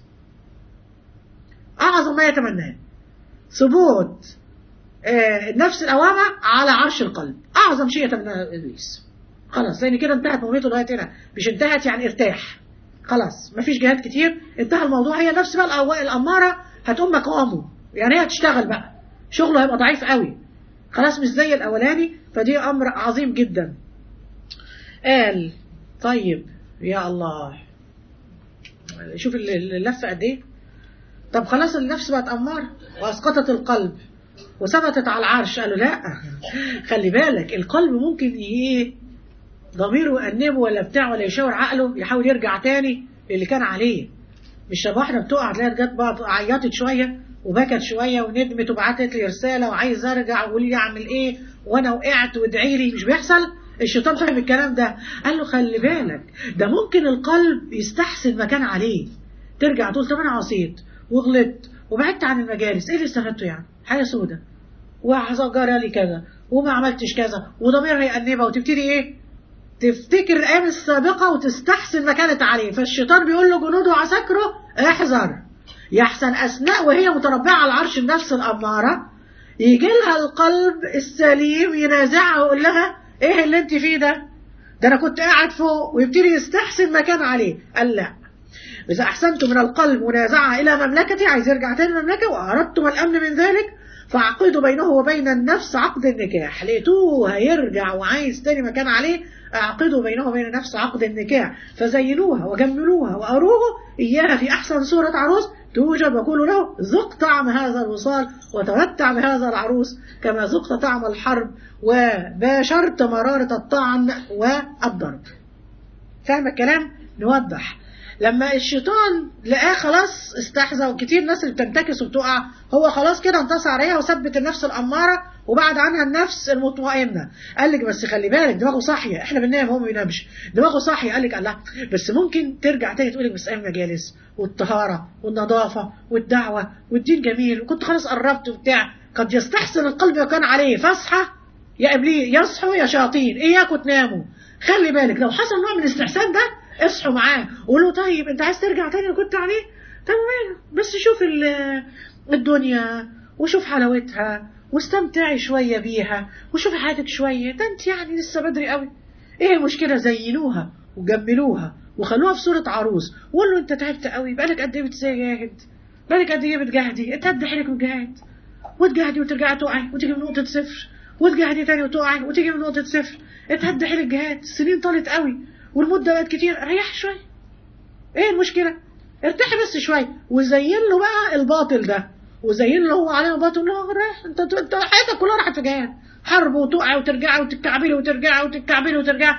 اعظم ما يتمناه ثبوت النفس الأوامة على عرش القلب أعظم شيء يتمناه إبليس خلاص لأن كده انتهت مهمته لغاية هنا مش انتهت يعني ارتاح خلاص مفيش جهاد كتير انتهى الموضوع هي نفس بقى الأمارة هتقوم مقامه يعني هي هتشتغل بقى شغله هيبقى ضعيف قوي خلاص مش زي الأولاني فدي أمر عظيم جدا قال طيب يا الله شوف اللفة قد ايه طب خلاص النفس بقت أمارة وأسقطت القلب وثبتت على العرش قالوا لا خلي بالك القلب ممكن ايه ضميره يأنبه ولا بتاع ولا يشاور عقله يحاول يرجع تاني للي كان عليه مش شبه واحده بتقع تلاقيها جت بعض عيطت شويه وبكت شويه وندمت وبعتت لي رساله وعايز ارجع وقولي لي اعمل ايه وانا وقعت وادعي لي مش بيحصل الشيطان فاهم الكلام ده قال له خلي بالك ده ممكن القلب يستحسن مكان عليه ترجع تقول طب انا عصيت وغلطت وبعدت عن المجالس ايه اللي استفدته يعني حاجه سودة وجرى لي كذا وما عملتش كذا وضميرها يأنبها وتبتدي ايه تفتكر الايام السابقه وتستحسن ما كانت عليه فالشيطان بيقول له جنوده وعساكره احذر يحسن اثناء وهي متربعه على عرش النفس الاماره يجي لها القلب السليم ينازعها ويقول لها ايه اللي انت فيه ده ده انا كنت قاعد فوق ويبتدي يستحسن ما كان عليه قال لا إذا أحسنت من القلب منازعة إلى مملكتي عايز يرجع تاني المملكة وأردتم الأمن من ذلك فعقدوا بينه وبين النفس عقد النكاح لقيتوه هيرجع وعايز تاني مكان عليه أعقدوا بينه وبين النفس عقد النكاح فزينوها وجملوها وأروه إياها في أحسن صورة عروس توجد وقولوا له ذق طعم هذا الوصال وتمتع بهذا العروس كما ذقت طعم الحرب وباشرت مرارة الطعن والضرب فاهم الكلام؟ نوضح لما الشيطان لقاه خلاص استحزى وكتير ناس اللي بتنتكس وبتقع هو خلاص كده انتصر عليها وثبت النفس الأمارة وبعد عنها النفس المطمئنة قال لك بس خلي بالك دماغه صاحية احنا بننام هو ما بينامش دماغه صاحية قال لك الله بس ممكن ترجع تاني تقول لك بس ايام المجالس والطهارة والنظافة والدعوة والدين جميل وكنت خلاص قربت وبتاع قد يستحسن القلب وكان عليه فاصحى يا ابليس يصحوا يا شياطين اياكم تناموا خلي بالك لو حصل نوع من الاستحسان ده اصحوا معاه وقولوا طيب انت عايز ترجع تاني اللي كنت عليه طب وماله بس شوف الدنيا وشوف حلاوتها واستمتعي شوية بيها وشوفي حياتك شوية ده انت يعني لسه بدري قوي ايه المشكلة زينوها وجملوها وخلوها في صورة عروس وقول له انت تعبت قوي بقالك قد ايه بتجاهد بقالك قد ايه بتجاهدي اتهد حيلك وجاهد وتجاهدي وترجعي تقعي وتيجي من نقطة صفر وتجاهدي تاني وتقعي وتيجي من نقطة صفر اتهد حيلك جهاد السنين طالت قوي والمدة بقت كتير ريح شوية ايه المشكلة ارتاحي بس شوية وزين له بقى الباطل ده وزين له هو عليه باطل لا رايح انت انت حياتك كلها راحت في جهاد حرب وتقع وترجعي وتتكعبلي وترجعي وتتكعبلي وترجعي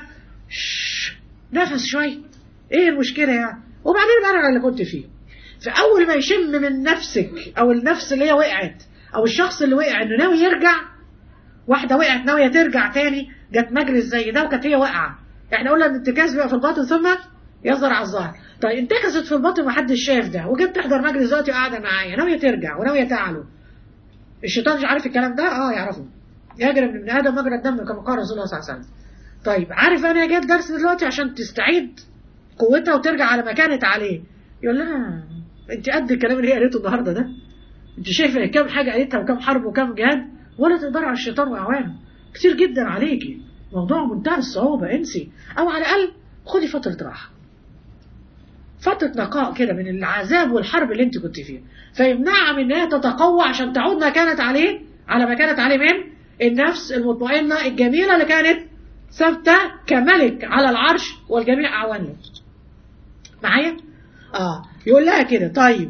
نفس شوية ايه المشكلة يعني وبعدين بقى اللي كنت فيه فأول ما يشم من نفسك أو النفس اللي هي وقعت أو الشخص اللي وقع إنه ناوي يرجع واحدة وقعت ناوية ترجع تاني جت مجلس زي ده وكانت هي واقعة احنا قلنا الانتكاس بيبقى في الباطن ثم يظهر على الظهر طيب انتكست في الباطن محدش شاف ده وجت تحضر مجلس دلوقتي وقاعده معايا ناويه ترجع وناويه تعلو الشيطان مش عارف الكلام ده اه يعرفه يجري من ابن ادم مجرى الدم كما قال رسول الله صلى الله عليه وسلم طيب عارف انا جاي الدرس دلوقتي عشان تستعيد قوتها وترجع على ما كانت عليه يقول لها انت قد الكلام اللي هي قالته النهارده ده انت شايفه كام حاجه قالتها وكام حرب وكام جهاد ولا تقدري على الشيطان واعوانه كتير جدا عليكي موضوع منتهى الصعوبه انسي او على الاقل خدي فتره راحه فترة نقاء كده من العذاب والحرب اللي انت كنت فيها فيمنعها من انها تتقوى عشان تعود ما كانت عليه على ما كانت عليه من النفس المطمئنة الجميلة اللي كانت ثابتة كملك على العرش والجميع أعوان له معايا؟ اه يقول لها كده طيب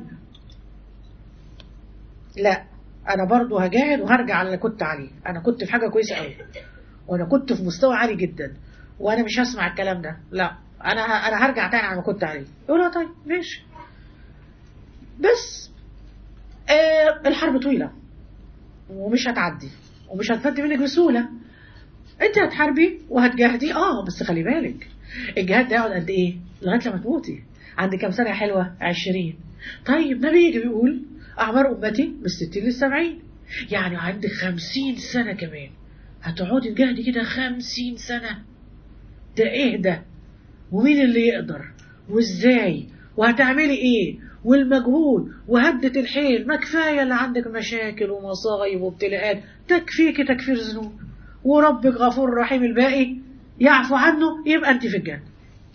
لا انا برضو هجاهد وهرجع على اللي كنت عليه انا كنت في حاجة كويسة قوي وانا كنت في مستوى عالي جدا وانا مش هسمع الكلام ده لا انا انا هرجع تاني على ما كنت عليه يقول لها طيب ماشي بس آه الحرب طويلة ومش هتعدي ومش هتفدي منك بسهولة انت هتحاربي وهتجاهدي اه بس خلي بالك الجهاد ده يقعد قد ايه لغاية لما تموتي عندك كام سنة حلوة عشرين طيب نبي يجي بيقول أعمار أمتي من الستين للسبعين يعني عندك خمسين سنة كمان هتقعدي تجاهدي كده خمسين سنة ده ايه ده ومين اللي يقدر وازاي وهتعملي ايه والمجهود وهدة الحيل ما كفاية اللي عندك مشاكل ومصايب وابتلاءات تكفيك تكفير ذنوب وربك غفور رحيم الباقي يعفو عنه يبقى انت في الجنة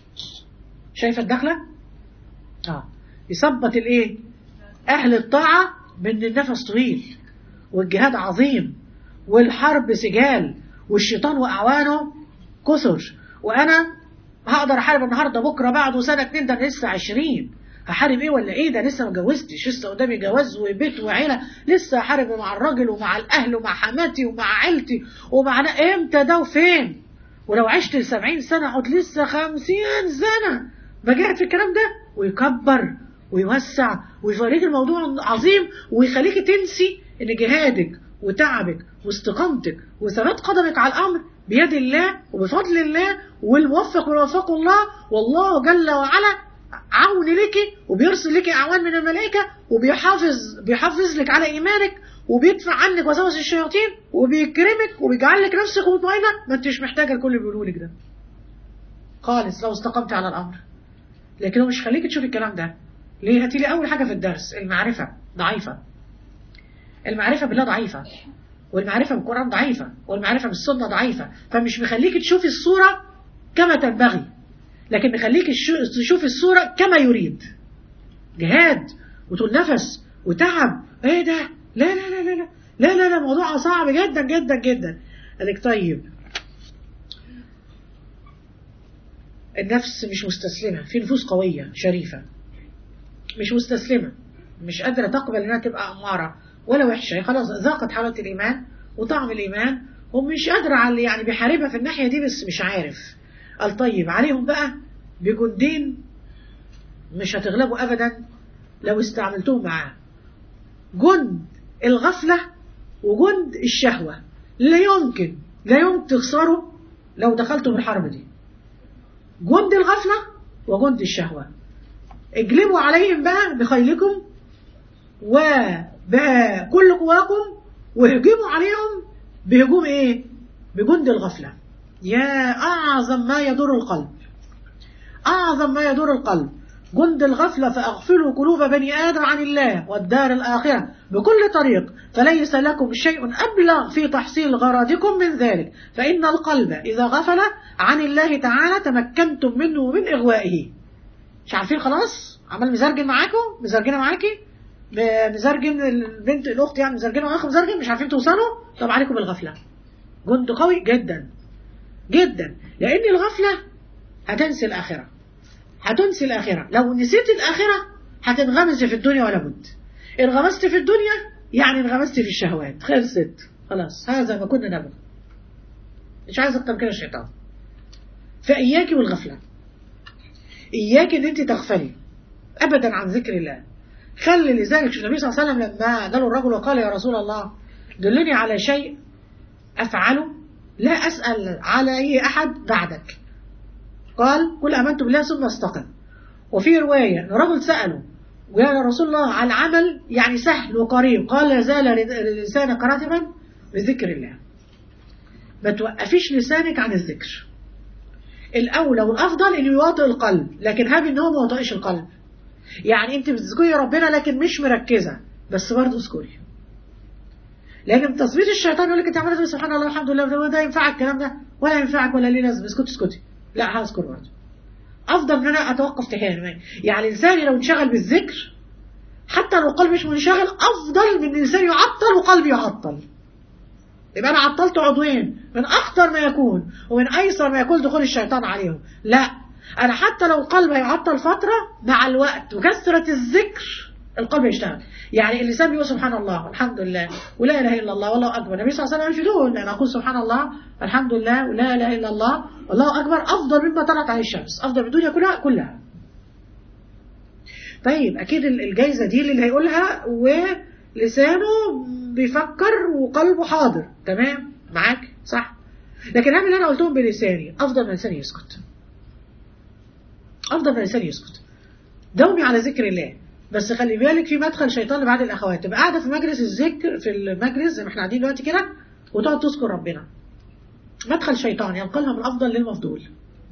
شايفة الدخلة اه يثبت الايه اهل الطاعة بان النفس طويل والجهاد عظيم والحرب سجال والشيطان واعوانه كثر وانا هقدر احارب النهارده بكره بعده سنه اتنين ده لسه عشرين هحارب ايه ولا ايه ده لسه ما اتجوزتش لسه قدامي جواز وبيت وعيله لسه هحارب مع الراجل ومع الاهل ومع حماتي ومع عيلتي ومع امتى ده وفين ولو عشت 70 سنه اقعد لسه 50 سنه بجاهد في الكلام ده ويكبر ويوسع ويفريك الموضوع عظيم ويخليك تنسي ان جهادك وتعبك واستقامتك وثبات قدمك على الامر بيد الله وبفضل الله والموفق والوفق الله والله جل وعلا عون لك وبيرسل لك اعوان من الملائكه وبيحافظ بيحافظ لك على ايمانك وبيدفع عنك وسوس الشياطين وبيكرمك وبيجعل لك نفسك مطمئنه ما انتش محتاجه لكل اللي بيقولوا لك ده خالص لو استقمت على الامر لكن هو مش خليك تشوف الكلام ده ليه هاتي لي اول حاجه في الدرس المعرفه ضعيفه المعرفه بالله ضعيفه والمعرفة بالقرآن ضعيفة والمعرفة بالسنة ضعيفة فمش مخليك تشوفي الصورة كما تنبغي لكن مخليك تشوفي الصورة كما يريد جهاد وطول نفس وتعب ايه ده لا لا لا لا لا لا لا, لا موضوع صعب جدا جدا جدا قالك طيب النفس مش مستسلمة في نفوس قوية شريفة مش مستسلمة مش قادرة تقبل انها تبقى أمارة ولا وحشة هي خلاص ذاقت حلاوة الإيمان وطعم الإيمان ومش قادرة على يعني بيحاربها في الناحية دي بس مش عارف قال طيب عليهم بقى بجندين مش هتغلبوا أبدا لو استعملتوهم معاه جند الغفلة وجند الشهوة لا يمكن لا يمكن تخسروا لو دخلتوا في الحرب دي جند الغفلة وجند الشهوة اجلبوا عليهم بقى بخيلكم وبكل قواكم وهجموا عليهم بهجوم ايه بجند الغفلة يا أعظم ما يدور القلب أعظم ما يدور القلب جند الغفلة فأغفلوا قلوب بني آدم عن الله والدار الآخرة بكل طريق فليس لكم شيء أبلغ في تحصيل غرضكم من ذلك فإن القلب إذا غفل عن الله تعالى تمكنتم منه ومن إغوائه مش عارفين خلاص عمال مزرجن معاكم مزرجنة معاكي مزرجن البنت الأخت يعني مزرجنة وأخ مزرجن مش عارفين توصلوا طب عليكم بالغفلة جند قوي جدا جدا لأن الغفلة هتنسي الآخرة هتنسي الآخرة لو نسيت الآخرة هتنغمس في الدنيا ولا بد انغمست في الدنيا يعني انغمست في الشهوات خلصت خلاص هذا ما كنا نبغي مش عايز اكتر كده الشيطان فإياكي والغفلة إياكي إن أنت تغفلي أبدا عن ذكر الله خلي لذلك النبي صلى الله عليه وسلم لما جاله الرجل وقال يا رسول الله دلني على شيء أفعله لا أسأل على أي أحد بعدك قال قل آمنت بالله ثم استقم وفي رواية أن رجل سأله ويا رسول الله على العمل يعني سهل وقريب قال لا زال لسانك راتبا بذكر الله ما توقفيش لسانك عن الذكر الأولى والأفضل إنه يواطئ القلب لكن هابي إن هو ما يواطئش القلب يعني أنت بتذكري ربنا لكن مش مركزة بس برضه اذكري لأن تثبيت الشيطان يقول لك أنت عمالة تقول سبحان الله الحمد لله ده ينفعك الكلام ده ولا ينفعك ولا ليه لازم اسكتي اسكتي لا هذكر برضه افضل من انا اتوقف تهان يعني الانسان لو انشغل بالذكر حتى لو القلب مش منشغل افضل من الانسان يعطل وقلبه يعطل يبقى انا عطلت عضوين من اخطر ما يكون ومن ايسر ما يكون دخول الشيطان عليهم لا انا حتى لو القلب هيعطل فتره مع الوقت وكثره الذكر القلب يشتغل يعني اللسان بيقول سبحان الله والحمد لله ولا اله الا الله والله اكبر النبي صلى الله عليه وسلم يرشدون ان اقول سبحان الله الحمد لله ولا اله الا الله والله اكبر افضل مما طلعت عليه الشمس افضل من الدنيا كلها كلها طيب اكيد الجايزه دي اللي هيقولها ولسانه بيفكر وقلبه حاضر تمام معاك صح لكن انا اللي انا قلتهم بلساني افضل من لساني يسكت افضل من لساني يسكت دومي على ذكر الله بس خلي بالك في مدخل شيطان لبعض الاخوات تبقى قاعده في مجلس الذكر في المجلس زي ما احنا قاعدين دلوقتي كده وتقعد تذكر ربنا مدخل شيطان ينقلها من الافضل للمفضول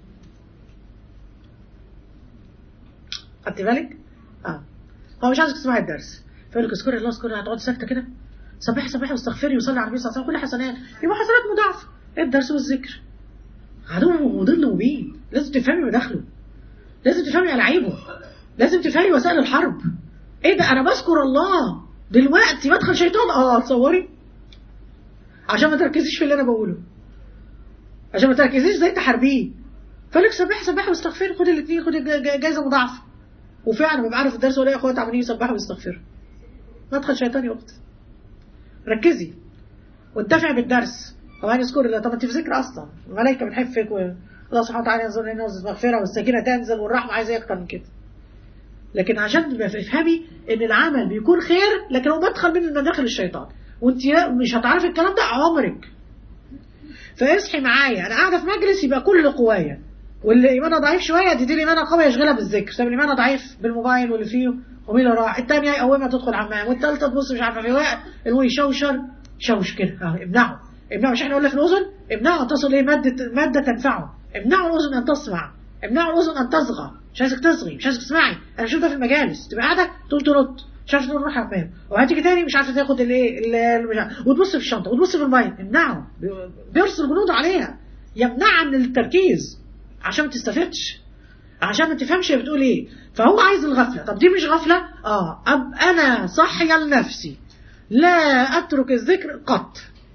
خدت بالك؟ اه هو مش عايزك تسمعي الدرس فيقول لك اذكري الله اذكري هتقعدي ساكته كده سبحي سبحي واستغفري وصلي على النبي صلى الله عليه وسلم كل حسنات يبقى حسنات مضاعفه الدرس والذكر عدو مضل مبين لازم تفهمي مداخله لازم تفهمي ألعابه لازم تفهمي وسائل الحرب ايه ده انا بذكر الله دلوقتي بدخل شيطان اه تصوري عشان ما تركزيش في اللي انا بقوله عشان ما تركزيش زي تحاربيه فلك سبح سبح واستغفر خد الاثنين خد جايزه مضاعفه وفعلا ببقى عارف الدرس ولا اخوات عمالين يسبحوا ويستغفروا مدخل شيطان يا اختي ركزي واتفعي بالدرس وبعدين اذكري الله طب انت في ذكر اصلا الملائكه بتحبك والله سبحانه وتعالى ينظر الى الناس المغفره والسكينه تنزل والرحمه عايزه اكتر من كده لكن عشان تبقى تفهمي ان العمل بيكون خير لكن هو مدخل من مداخل الشيطان وانت مش هتعرفي الكلام ده عمرك فاصحي معايا انا قاعده في مجلس يبقى كل قوايا واللي ايمانها ضعيف شويه تدي لي ايمانها قوي يشغلها بالذكر طب ايمانها ضعيف بالموبايل واللي فيه ومين اللي راح الثانيه يقومها تدخل حمام والثالثه تبص مش عارفه في وقت اللي يشوشر شوش كده اه امنعه امنعه مش احنا قلنا في الاذن امنعه ان تصل ايه ماده ماده تنفعه امنعه الاذن ان تسمع امنعه الاذن ان تصغى مش عايزك تصغي مش عايزك تسمعي انا شفت ده في المجالس تبقى قاعده تقول ترد مش عارفه تروح حمام وهتيجي تاني مش عارفه تاخد الايه مش عارفه وتبص في الشنطه وتبص في المايه امنعه بيرسل جنوده عليها يمنعها من التركيز عشان ما تستفدش عشان ما تفهمش هي بتقول ايه فهو عايز الغفله طب دي مش غفله اه أب انا صاحيه لنفسي لا اترك الذكر قط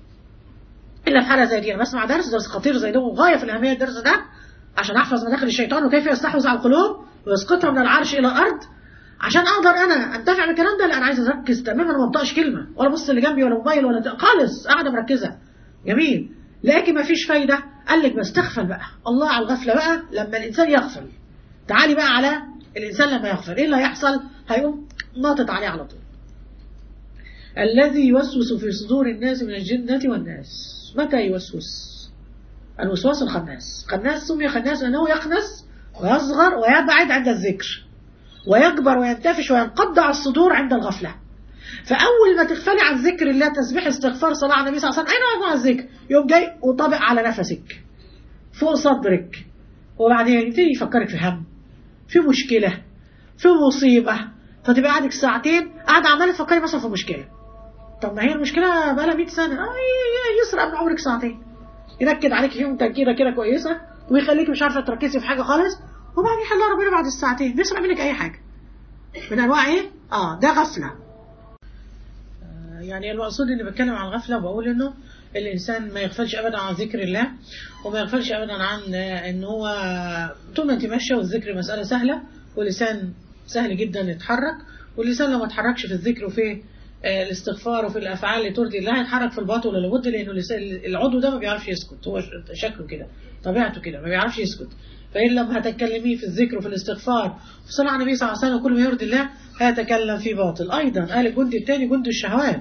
الا في حاله زي دي انا بسمع درس درس خطير زي ده وغايه في الاهميه الدرس ده عشان احفظ مداخل الشيطان وكيف يستحوذ على القلوب ويسقطها من العرش الى الارض عشان اقدر انا انتفع بالكلام ده لا انا عايز اركز تماما وما انطقش كلمه ولا ابص اللي جنبي ولا موبايل ولا خالص قاعده مركزه جميل لكن ما فيش فايده قال لك بس تغفل بقى الله على الغفله بقى لما الانسان يغفل تعالي بقى على الانسان لما يغفل ايه اللي هيحصل هيقوم ناطط عليه على طول الذي يوسوس في صدور الناس من الجنة والناس متى يوسوس الوسواس الخناس خناس سمي خناس لأنه يخنس ويصغر ويبعد عند الذكر ويكبر وينتفش وينقض على الصدور عند الغفلة فأول ما تغفلي عن ذكر الله تسبيح استغفار صلاة على النبي صلى الله عليه وسلم أين أقع الذكر يوم جاي وطابق على نفسك فوق صدرك وبعدين يبتدي يفكرك في هم في مشكلة في مصيبة فتبقى قاعدك ساعتين قاعدة عمالة تفكري مثلا في مشكلة طب ما هي المشكلة بقى لها 100 سنة آه يسرق من عمرك ساعتين ينكد عليك فيهم تنكيرة كده كويسة ويخليك مش عارفة تركزي في حاجة خالص وبعدين يحلها ربنا بعد الساعتين بيسرق منك أي حاجة من أنواع إيه؟ آه ده غفلة آه يعني المقصود إني بتكلم عن الغفلة وبقول إنه الإنسان ما يغفلش أبدا عن ذكر الله وما يغفلش أبدا عن إن هو طول ما أنت ماشية والذكر مسألة سهلة واللسان سهل جدا يتحرك واللسان لو ما اتحركش في الذكر وفي الاستغفار وفي الافعال اللي ترضي الله هيتحرك في الباطل ولا لابد لانه العضو ده ما بيعرفش يسكت هو شكله كده طبيعته كده ما بيعرفش يسكت فإن لم هتكلميه في الذكر وفي الاستغفار وفي صلاة النبي صلى الله عليه وسلم وكل ما يرضي الله هيتكلم في باطل أيضا قال الجند الثاني جند الشهوات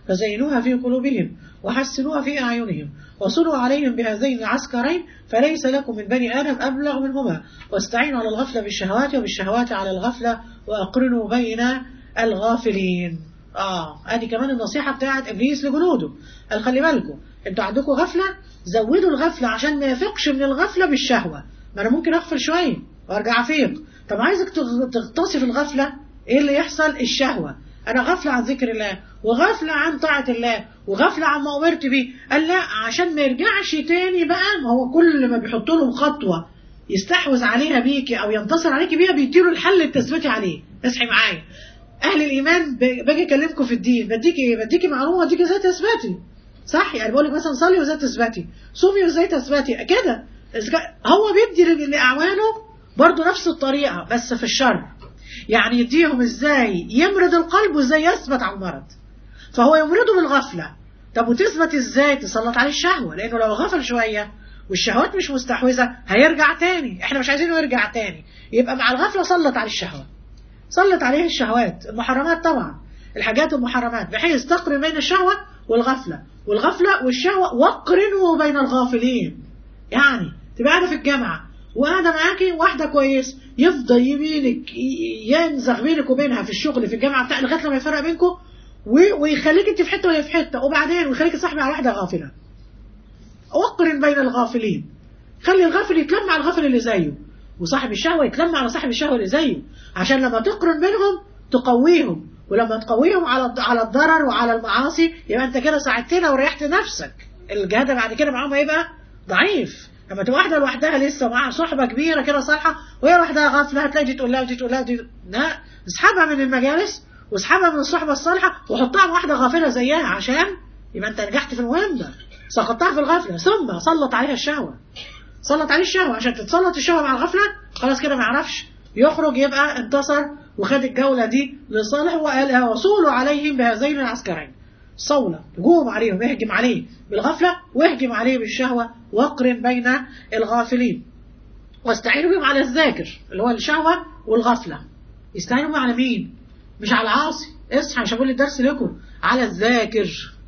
فزينوها في قلوبهم وحسنوها في أعينهم وصلوا عليهم بهذين العسكرين فليس لكم من بني آدم أبلغ منهما واستعينوا على الغفلة بالشهوات وبالشهوات على الغفلة وأقرنوا بين الغافلين آه ادي كمان النصيحة بتاعت إبليس لجنوده قال خلي بالكم انتوا عندكم غفلة زودوا الغفلة عشان ما يفقش من الغفلة بالشهوة ما أنا ممكن أغفل شوية وأرجع أفيق طب عايزك تغطسي في الغفلة إيه اللي يحصل الشهوة أنا غفلة عن ذكر الله وغفلة عن طاعة الله وغفلة عن ما أمرت بيه قال لا عشان ما يرجعش تاني بقى ما هو كل ما بيحط لهم خطوة يستحوذ عليها بيكي أو ينتصر عليكي بيها بيديله الحل التثبيتي عليه اصحي معايا أهل الإيمان باجي أكلمكم في الدين بديكي إيه بديكي معلومة بديكي إزاي تثبتي صح يعني بقول لك مثلا صلي وإزاي تثبتي صومي وإزاي تثبتي كده هو بيدي لأعوانه برضه نفس الطريقة بس في الشر يعني يديهم ازاي يمرض القلب وازاي يثبت على المرض فهو يمرضه بالغفلة طب وتثبت ازاي تسلط عليه الشهوة لانه لو غفل شوية والشهوات مش مستحوذة هيرجع تاني احنا مش عايزينه يرجع تاني يبقى مع الغفلة سلط عليه الشهوة سلط عليه الشهوات المحرمات طبعا الحاجات المحرمات بحيث تقرن بين الشهوة والغفلة والغفلة والشهوة وقرنوا بين الغافلين يعني تبقى قاعدة في الجامعة وقاعدة معاكي واحدة كويس يفضل يمينك ينزغ بينك وبينها في الشغل في الجامعة بتاع لغاية لما يفرق بينكم ويخليك انت في حتة وهي في حتة وبعدين ويخليك تصاحبي على واحدة غافلة وقرن بين الغافلين خلي الغافل يتلم على الغافل اللي زيه وصاحب الشهوة يتلم على صاحب الشهوة اللي زيه عشان لما تقرن بينهم تقويهم ولما تقويهم على على الضرر وعلى المعاصي يبقى انت كده ساعدتنا وريحت نفسك الجهاد بعد كده معاهم هيبقى ضعيف لما تبقى واحده لوحدها لسه معاها صحبه كبيره كده صالحه وهي لوحدها غافله هتلاقي دي تقول لها ودي تقول لها ودي لا اسحبها من المجالس واسحبها من الصحبه الصالحه وحطها مع واحده غافله زيها عشان يبقى انت نجحت في المهمه سقطتها في الغفله ثم سلط عليها الشهوه سلط عليه الشهوه عشان تتسلط الشهوه مع الغفله خلاص كده ما يعرفش يخرج يبقى انتصر وخد الجوله دي لصالح وقالها وصولوا عليهم بهذين العسكرين صولة هجوم عليهم اهجم عليه بالغفلة واهجم عليه بالشهوة واقرن بين الغافلين واستعينوا بهم على الذاكر اللي هو الشهوة والغفلة يستعينوا بهم على مين مش على العاصي اصحى مش هقول الدرس لكم على الذاكر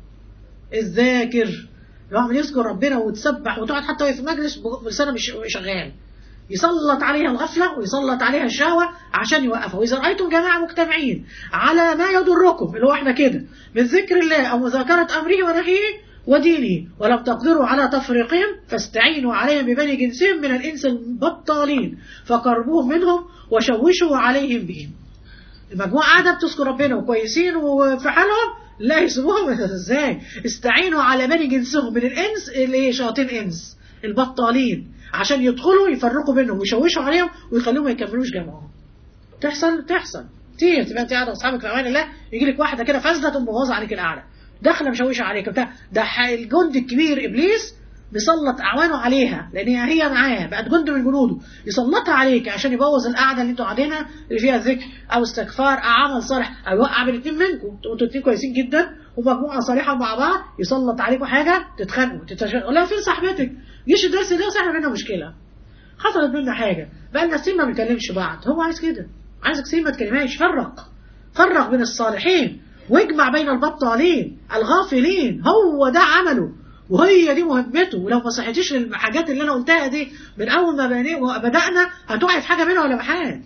الذاكر لو عمل يذكر ربنا وتسبح وتقعد حتى وهي في مجلس بلسانه مش شغال يسلط عليها الغفلة ويسلط عليها الشهوة عشان يوقفها وإذا رأيتم جماعة مجتمعين على ما يضركم اللي هو احنا كده من ذكر الله أو مذاكرة أمره ونهيه ودينه ولم تقدروا على تفريقهم فاستعينوا عليهم ببني جنسهم من الإنس البطالين فقربوهم منهم وشوشوا عليهم بهم المجموعة قاعدة بتذكر ربنا وكويسين وفي حالهم لا يسيبوهم ازاي استعينوا على بني جنسهم من الإنس اللي شياطين إنس البطالين عشان يدخلوا يفرقوا بينهم ويشوشوا عليهم ويخليهم ما يكملوش جامعهم تحصل تحصل كتير تبقى انت قاعده واصحابك في امان الله يجي لك واحده كده فاسده تقوم مبوظه عليك القعده داخله مشوشه عليك بتاع ده الجند الكبير ابليس بيسلط اعوانه عليها لان هي معاه بقت جند من جنوده يسلطها عليك عشان يبوظ القعده اللي انتوا قاعدينها اللي فيها ذكر او استغفار او عمل صالح او يوقع بين الاثنين منكم انتوا الاثنين كويسين جدا ومجموعه صالحه مع بعض يسلط عليكم حاجه تتخانقوا تتشغلوا لا فين صاحبتك جيش الدرس ده صاحنا بينا مشكله حصلت بينا حاجه بقى لنا سنين ما بنكلمش بعض هو عايز كده عايزك سنين ما تكلمهاش فرق فرق بين الصالحين واجمع بين البطالين الغافلين هو ده عمله وهي دي مهمته ولو ما صحيتيش الحاجات اللي انا قلتها دي من اول ما بدانا هتقعي في حاجه منها ولا محال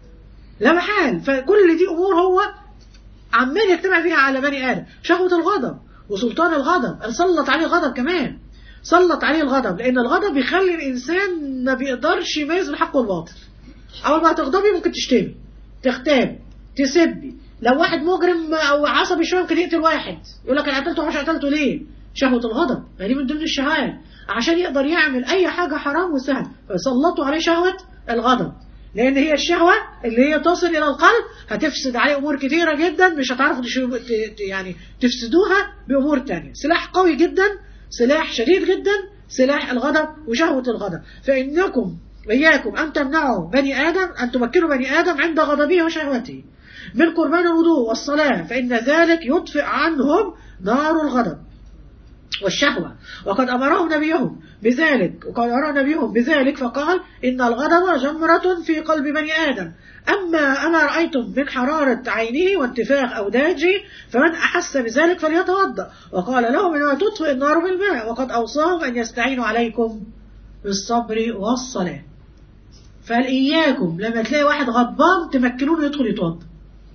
لا محال فكل دي امور هو عمال يجتمع فيها على بني ادم شهوه الغضب وسلطان الغضب سلط عليه غضب كمان سلط عليه الغضب لان الغضب بيخلي الانسان ما بيقدرش يميز الحق والباطل اول ما تغضبي ممكن تشتمي تغتاب تسبي لو واحد مجرم او عصبي شويه ممكن يقتل واحد يقول لك انا قتلته مش قتلته ليه شهوه الغضب ما دي من ضمن الشهوات عشان يقدر يعمل اي حاجه حرام وسهل فيسلطوا عليه شهوه الغضب لان هي الشهوه اللي هي تصل الى القلب هتفسد عليه امور كثيره جدا مش هتعرفوا يعني تفسدوها بامور تانية سلاح قوي جدا سلاح شديد جدا سلاح الغضب وشهوة الغضب فإنكم إياكم أن تمنعوا بني آدم أن تمكنوا بني آدم عند غضبه وشهوته من قربان الوضوء والصلاة فإن ذلك يطفئ عنهم نار الغضب والشهوة وقد أمرهم نبيهم بذلك وقد أمر نبيهم بذلك فقال إن الغضب جمرة في قلب بني آدم أما أما رأيتم من حرارة عينه وانتفاخ أوداجه فمن أحس بذلك فليتوضأ وقال لهم إنما تطفئ النار بالماء وقد أوصاهم أن يستعينوا عليكم بالصبر والصلاة فقال إياكم لما تلاقي واحد غضبان تمكنونه يدخل يتوضأ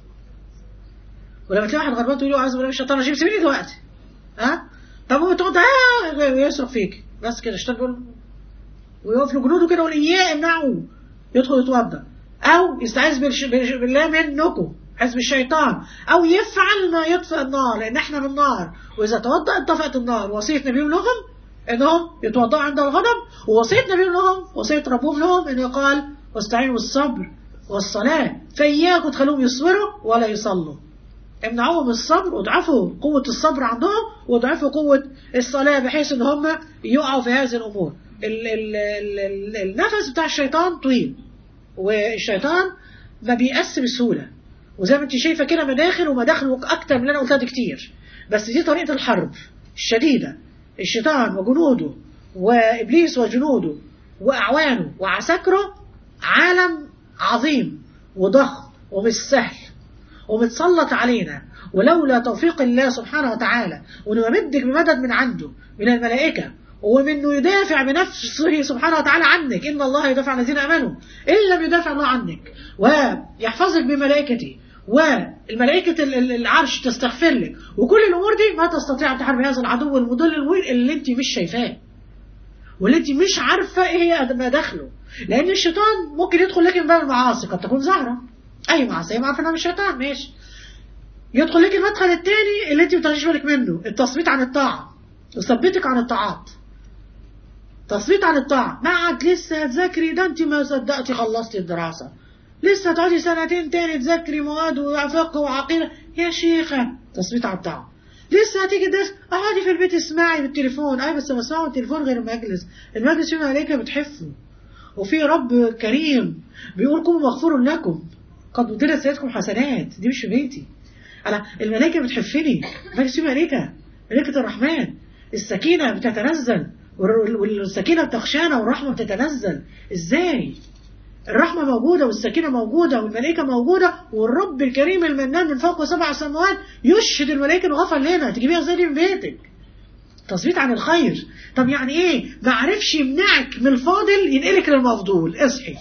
ولما تلاقي واحد غضبان تقول له أعوذ بالله من الشيطان الرجيم سيبيني دلوقتي ها طب هو تقعد آه يصرخ فيك بس كده الشيطان يقول ويقف له جنوده كده يقول إياه امنعوا يدخل يتوضأ أو يستعيذ بالش- بالش- بالله منكم حزب الشيطان أو يفعل ما يطفئ النار لأن احنا من النار وإذا توضأ انطفأت النار وصية نبيهم لهم إنهم يتوضأوا عند الغضب ووصية نبيهم لهم وصية ربهم لهم إنه قال واستعينوا بالصبر والصلاة فإياكم تخلوهم يصبروا ولا يصلوا امنعوهم الصبر واضعفوا قوة الصبر عندهم واضعفوا قوة الصلاة بحيث ان هم يقعوا في هذه الامور ال ال ال ال النفس بتاع الشيطان طويل والشيطان ما بيأس بسهولة وزي ما انت شايفة كده مداخل ومداخل اكتر من اللي انا قلتها دي كتير بس دي طريقة الحرب الشديدة الشيطان وجنوده وابليس وجنوده واعوانه وعساكره عالم عظيم وضخم ومش سهل ومتسلط علينا ولولا توفيق الله سبحانه وتعالى وانه يمدك بمدد من عنده من الملائكة ومنه يدافع بنفسه سبحانه وتعالى عنك إن الله يدافع عن الذين آمنوا إن لم يدافع الله عنك ويحفظك بملائكته والملائكة ال- ال- العرش تستغفر لك وكل الأمور دي ما تستطيع أن تحارب هذا العدو المضل المبين اللي أنت مش شايفاه واللي أنت مش عارفة إيه هي مداخله لأن الشيطان ممكن يدخل لك من باب المعاصي قد تكون ظاهرة أي معصية ما عارفة إنها مش شيطان ماشي يدخل لك المدخل الثاني اللي أنت ما بتاخديش بالك منه التثبيت عن الطاعة يثبتك عن الطاعات تثبيت عن الطاعة معك لسه هتذاكري ده انت ما صدقتي خلصتي الدراسة لسه تقعدي سنتين تاني تذاكري مواد وفقه وعقيدة يا شيخة تثبيت عن الطاعة لسه هتيجي درس اقعدي في البيت اسمعي بالتليفون اي بس بسمعه بالتليفون غير المجلس المجلس فيه ملائكة بتحفه وفي رب كريم بيقول قوموا مغفور لكم قد بدلت سيدكم حسنات دي مش في بيتي أنا الملائكة بتحفني المجلس فيه ملائكة ملائكة الرحمن السكينة بتتنزل وال- والسكينة بتخشانا والرحمة بتتنزل ازاي الرحمة موجودة والسكينة موجودة والملائكة موجودة والرب الكريم المنان من فوق سبع سماوات يشهد الملائكة انه غفر لنا تجيبيها ازاي دي من بيتك تثبيت عن الخير طب يعني ايه ما عرفش يمنعك من الفاضل ينقلك للمفضول اصحي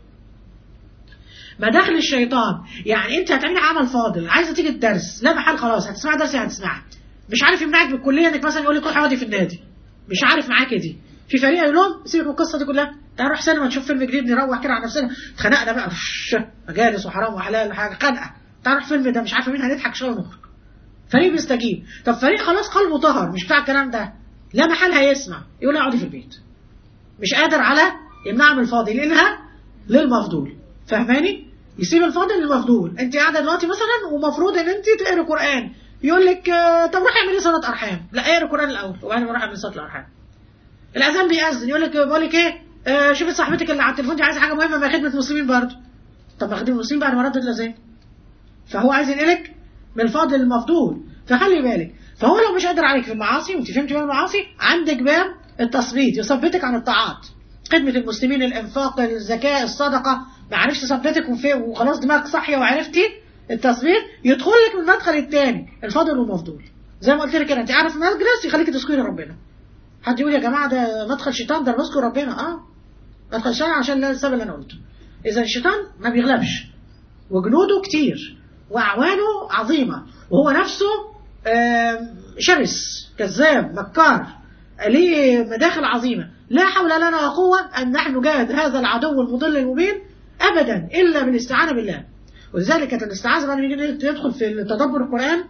مداخل الشيطان يعني انت هتعملي عمل فاضل عايزه تيجي الدرس لا محل خلاص هتسمعي درس يعني هتسمعي مش عارف يمنعك من الكليه انك مثلا يقول لك روحي اقعدي في النادي مش عارف معاكي دي في فريق يقول لهم سيبك من القصه دي كلها تعال نروح سينما نشوف فيلم جديد نروح كده على نفسنا اتخنقنا بقى فش، مجالس وحرام وحلال وحاجه خنقه تعال نروح فيلم ده مش عارفه مين هنضحك شويه ونخرج فريق بيستجيب طب فريق خلاص قلبه طهر مش بتاع الكلام ده لا محل هيسمع يقول اقعدي في البيت مش قادر على يمنعها من الفاضل ينقلها للمفضول فاهماني يسيب الفاضل للمفضول انت قاعده دلوقتي مثلا ومفروض ان انت تقري قران يقول لك آه، طب روحي اعملي صلاه ارحام لا اقري القران الاول وبعدين روحي اعملي صلاه الارحام الاذان بيأذن يقول لك بقول لك ايه آه شوفي صاحبتك اللي على التليفون دي عايزه حاجه مهمه ما هي خدمه مسلمين برضه طب ما خدمه المسلمين بعد ما ردت الاذان فهو عايز ينقلك من الفاضل للمفضول فخلي بالك فهو لو مش قادر عليك في المعاصي وانت فهمتي بقى المعاصي عندك باب التثبيت يثبتك عن الطاعات خدمة المسلمين الإنفاق الزكاة الصدقة ما عرفش ثبتك وفي- وخلاص دماغك صاحية وعرفتي التصوير يدخل لك من المدخل الثاني الفاضل والمفضول زي ما قلت لك كده انت عارف مجلس يخليك تذكري ربنا حد يقول يا جماعة ده مدخل شيطان ده بذكر ربنا اه مدخل شيطان عشان السبب اللي انا قلته اذا الشيطان ما بيغلبش وجنوده كتير واعوانه عظيمة وهو نفسه آم، شرس كذاب مكار ليه مداخل عظيمة لا حول لنا ولا قوة أن نحن نجاهد هذا العدو المضل المبين أبدا إلا بالاستعانة بالله ولذلك كانت الاستعاذة بقى نيجي ندخل في تدبر القرآن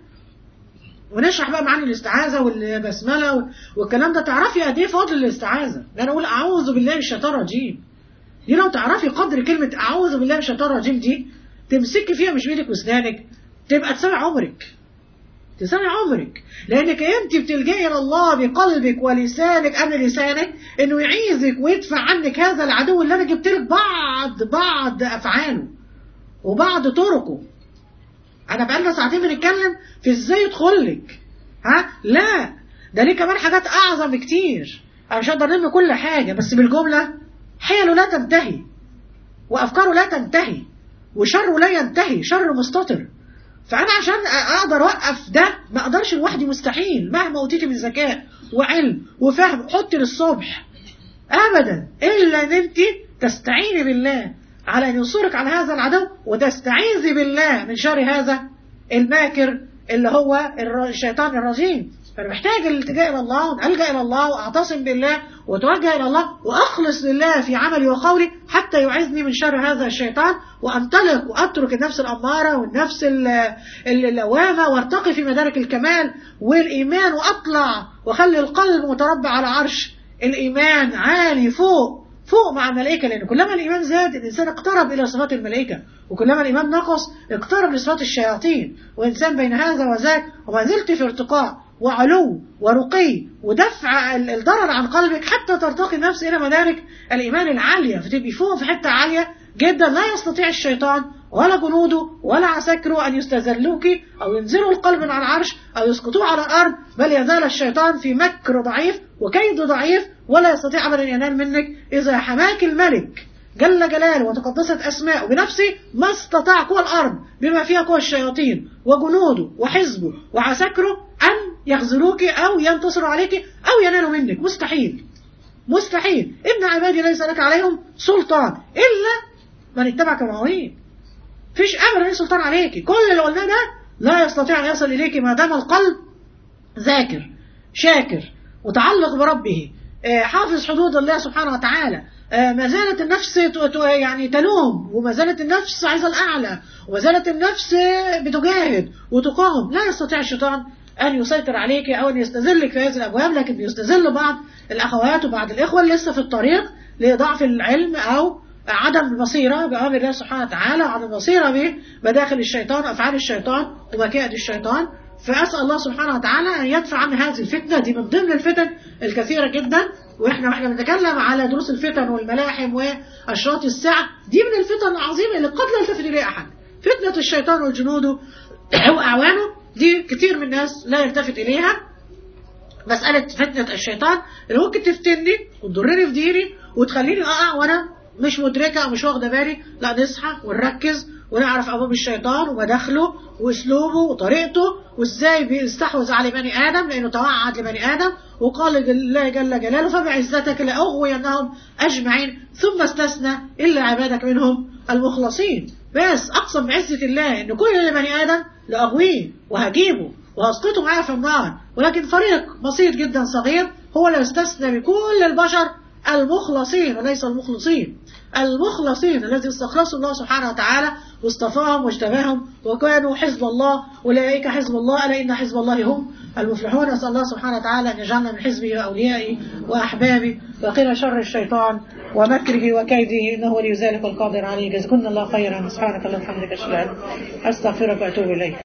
ونشرح بقى معاني الاستعاذة والبسملة والكلام ده تعرفي قد ايه فضل الاستعاذة ان انا اقول اعوذ بالله من الشيطان الرجيم دي لو تعرفي قدر كلمة اعوذ بالله من الشيطان الرجيم دي تمسكي فيها مش بايدك واسنانك تبقى تسامع عمرك تسامع عمرك لانك انت بتلجئي الى الله بقلبك ولسانك قبل لسانك انه يعيذك ويدفع عنك هذا العدو اللي انا جبت لك بعض بعض افعاله وبعض طرقه انا بقالنا ساعتين بنتكلم في ازاي يدخل لك ها لا ده ليه كمان حاجات اعظم بكتير انا مش هقدر الم كل حاجه بس بالجمله حيله لا تنتهي وافكاره لا تنتهي وشره لا ينتهي شر مستطر فانا عشان اقدر اوقف ده ما اقدرش لوحدي مستحيل مهما اوتيت من ذكاء وعلم وفهم حط للصبح ابدا الا ان انت تستعيني بالله على ان ينصرك على هذا العدو وتستعيذي بالله من شر هذا الماكر اللي هو الشيطان الرجيم فانا محتاج الالتجاء الى الله الجا الى الله واعتصم بالله واتوجه الى الله واخلص لله في عملي وقولي حتى يعيذني من شر هذا الشيطان وانطلق واترك النفس الاماره والنفس اللوامه وارتقي في مدارك الكمال والايمان واطلع واخلي القلب متربع على عرش الايمان عالي فوق فوق مع الملائكه لان كلما الايمان زاد الانسان اقترب الى صفات الملائكه وكلما الايمان نقص اقترب لصفات الشياطين وانسان بين هذا وذاك وما زلت في ارتقاء وعلو ورقي ودفع الضرر عن قلبك حتى ترتقي النفس الى مدارك الايمان العاليه فتبقي فوق في حته عاليه جدا لا يستطيع الشيطان ولا جنوده ولا عساكره ان يستذلوك او ينزلوا القلب من على العرش او يسقطوه على الارض بل يزال الشيطان في مكر ضعيف وكيد ضعيف ولا يستطيع ابدا ينال منك اذا حماك الملك جل جلاله وتقدست اسماءه بنفسه ما استطاع قوى الارض بما فيها قوى الشياطين وجنوده وحزبه وعساكره ان يخذلوك او ينتصروا عليك او ينالوا منك مستحيل مستحيل ابن عبادي ليس لك عليهم سلطان الا من اتبعك الغاوين فيش ابدا اي سلطان عليك كل اللي قلناه ده لا يستطيع ان يصل اليك ما دام القلب ذاكر شاكر متعلق بربه حافظ حدود الله سبحانه وتعالى ما زالت النفس يعني تلوم وما زالت النفس عايزه الاعلى وما زالت النفس بتجاهد وتقاوم لا يستطيع الشيطان ان يسيطر عليك او ان يستذلك في هذه الابواب لكن بيستذل بعض الاخوات وبعض الاخوه اللي لسه في الطريق لضعف العلم او عدم البصيره بامر الله سبحانه وتعالى وعدم البصيره بمداخل الشيطان وافعال الشيطان ومكائد الشيطان فاسال الله سبحانه وتعالى ان يدفع عنا هذه الفتنه دي من ضمن الفتن الكثيره جدا واحنا واحنا بنتكلم على دروس الفتن والملاحم واشراط الساعه دي من الفتن العظيمه اللي قد لا يلتفت اليها احد فتنه الشيطان وجنوده واعوانه دي كتير من الناس لا يلتفت اليها مسألة فتنة الشيطان اللي ممكن تفتني وتضرني في ديني وتخليني أقع وأنا مش مدركة أو مش واخدة بالي لا نصحى ونركز ونعرف أبواب الشيطان ومداخله وأسلوبه وطريقته وإزاي بيستحوذ على بني آدم لأنه توعد لبني آدم وقال لله جل جلاله فبعزتك لأغوينهم أجمعين ثم استثنى إلا عبادك منهم المخلصين بس أقسم بعزة الله إن كل بني آدم لأغويه وهجيبه وهسقطه معايا في النار ولكن فريق بسيط جدا صغير هو اللي يستثنى بكل البشر المخلصين وليس المخلصين المخلصين الذي استخلصوا الله سبحانه وتعالى واصطفاهم واجتباهم وكانوا حزب الله أولئك حزب الله ألا إن حزب الله هم المفلحون أسأل الله سبحانه وتعالى أن يجعلنا من حزبه وأوليائه وأحبابه وقنا شر الشيطان ومكره وكيده إنه ولي ذلك القادر عليه جزاكم الله خيرا سبحانك اللهم وبحمدك أشهد أن أستغفرك وأتوب إليك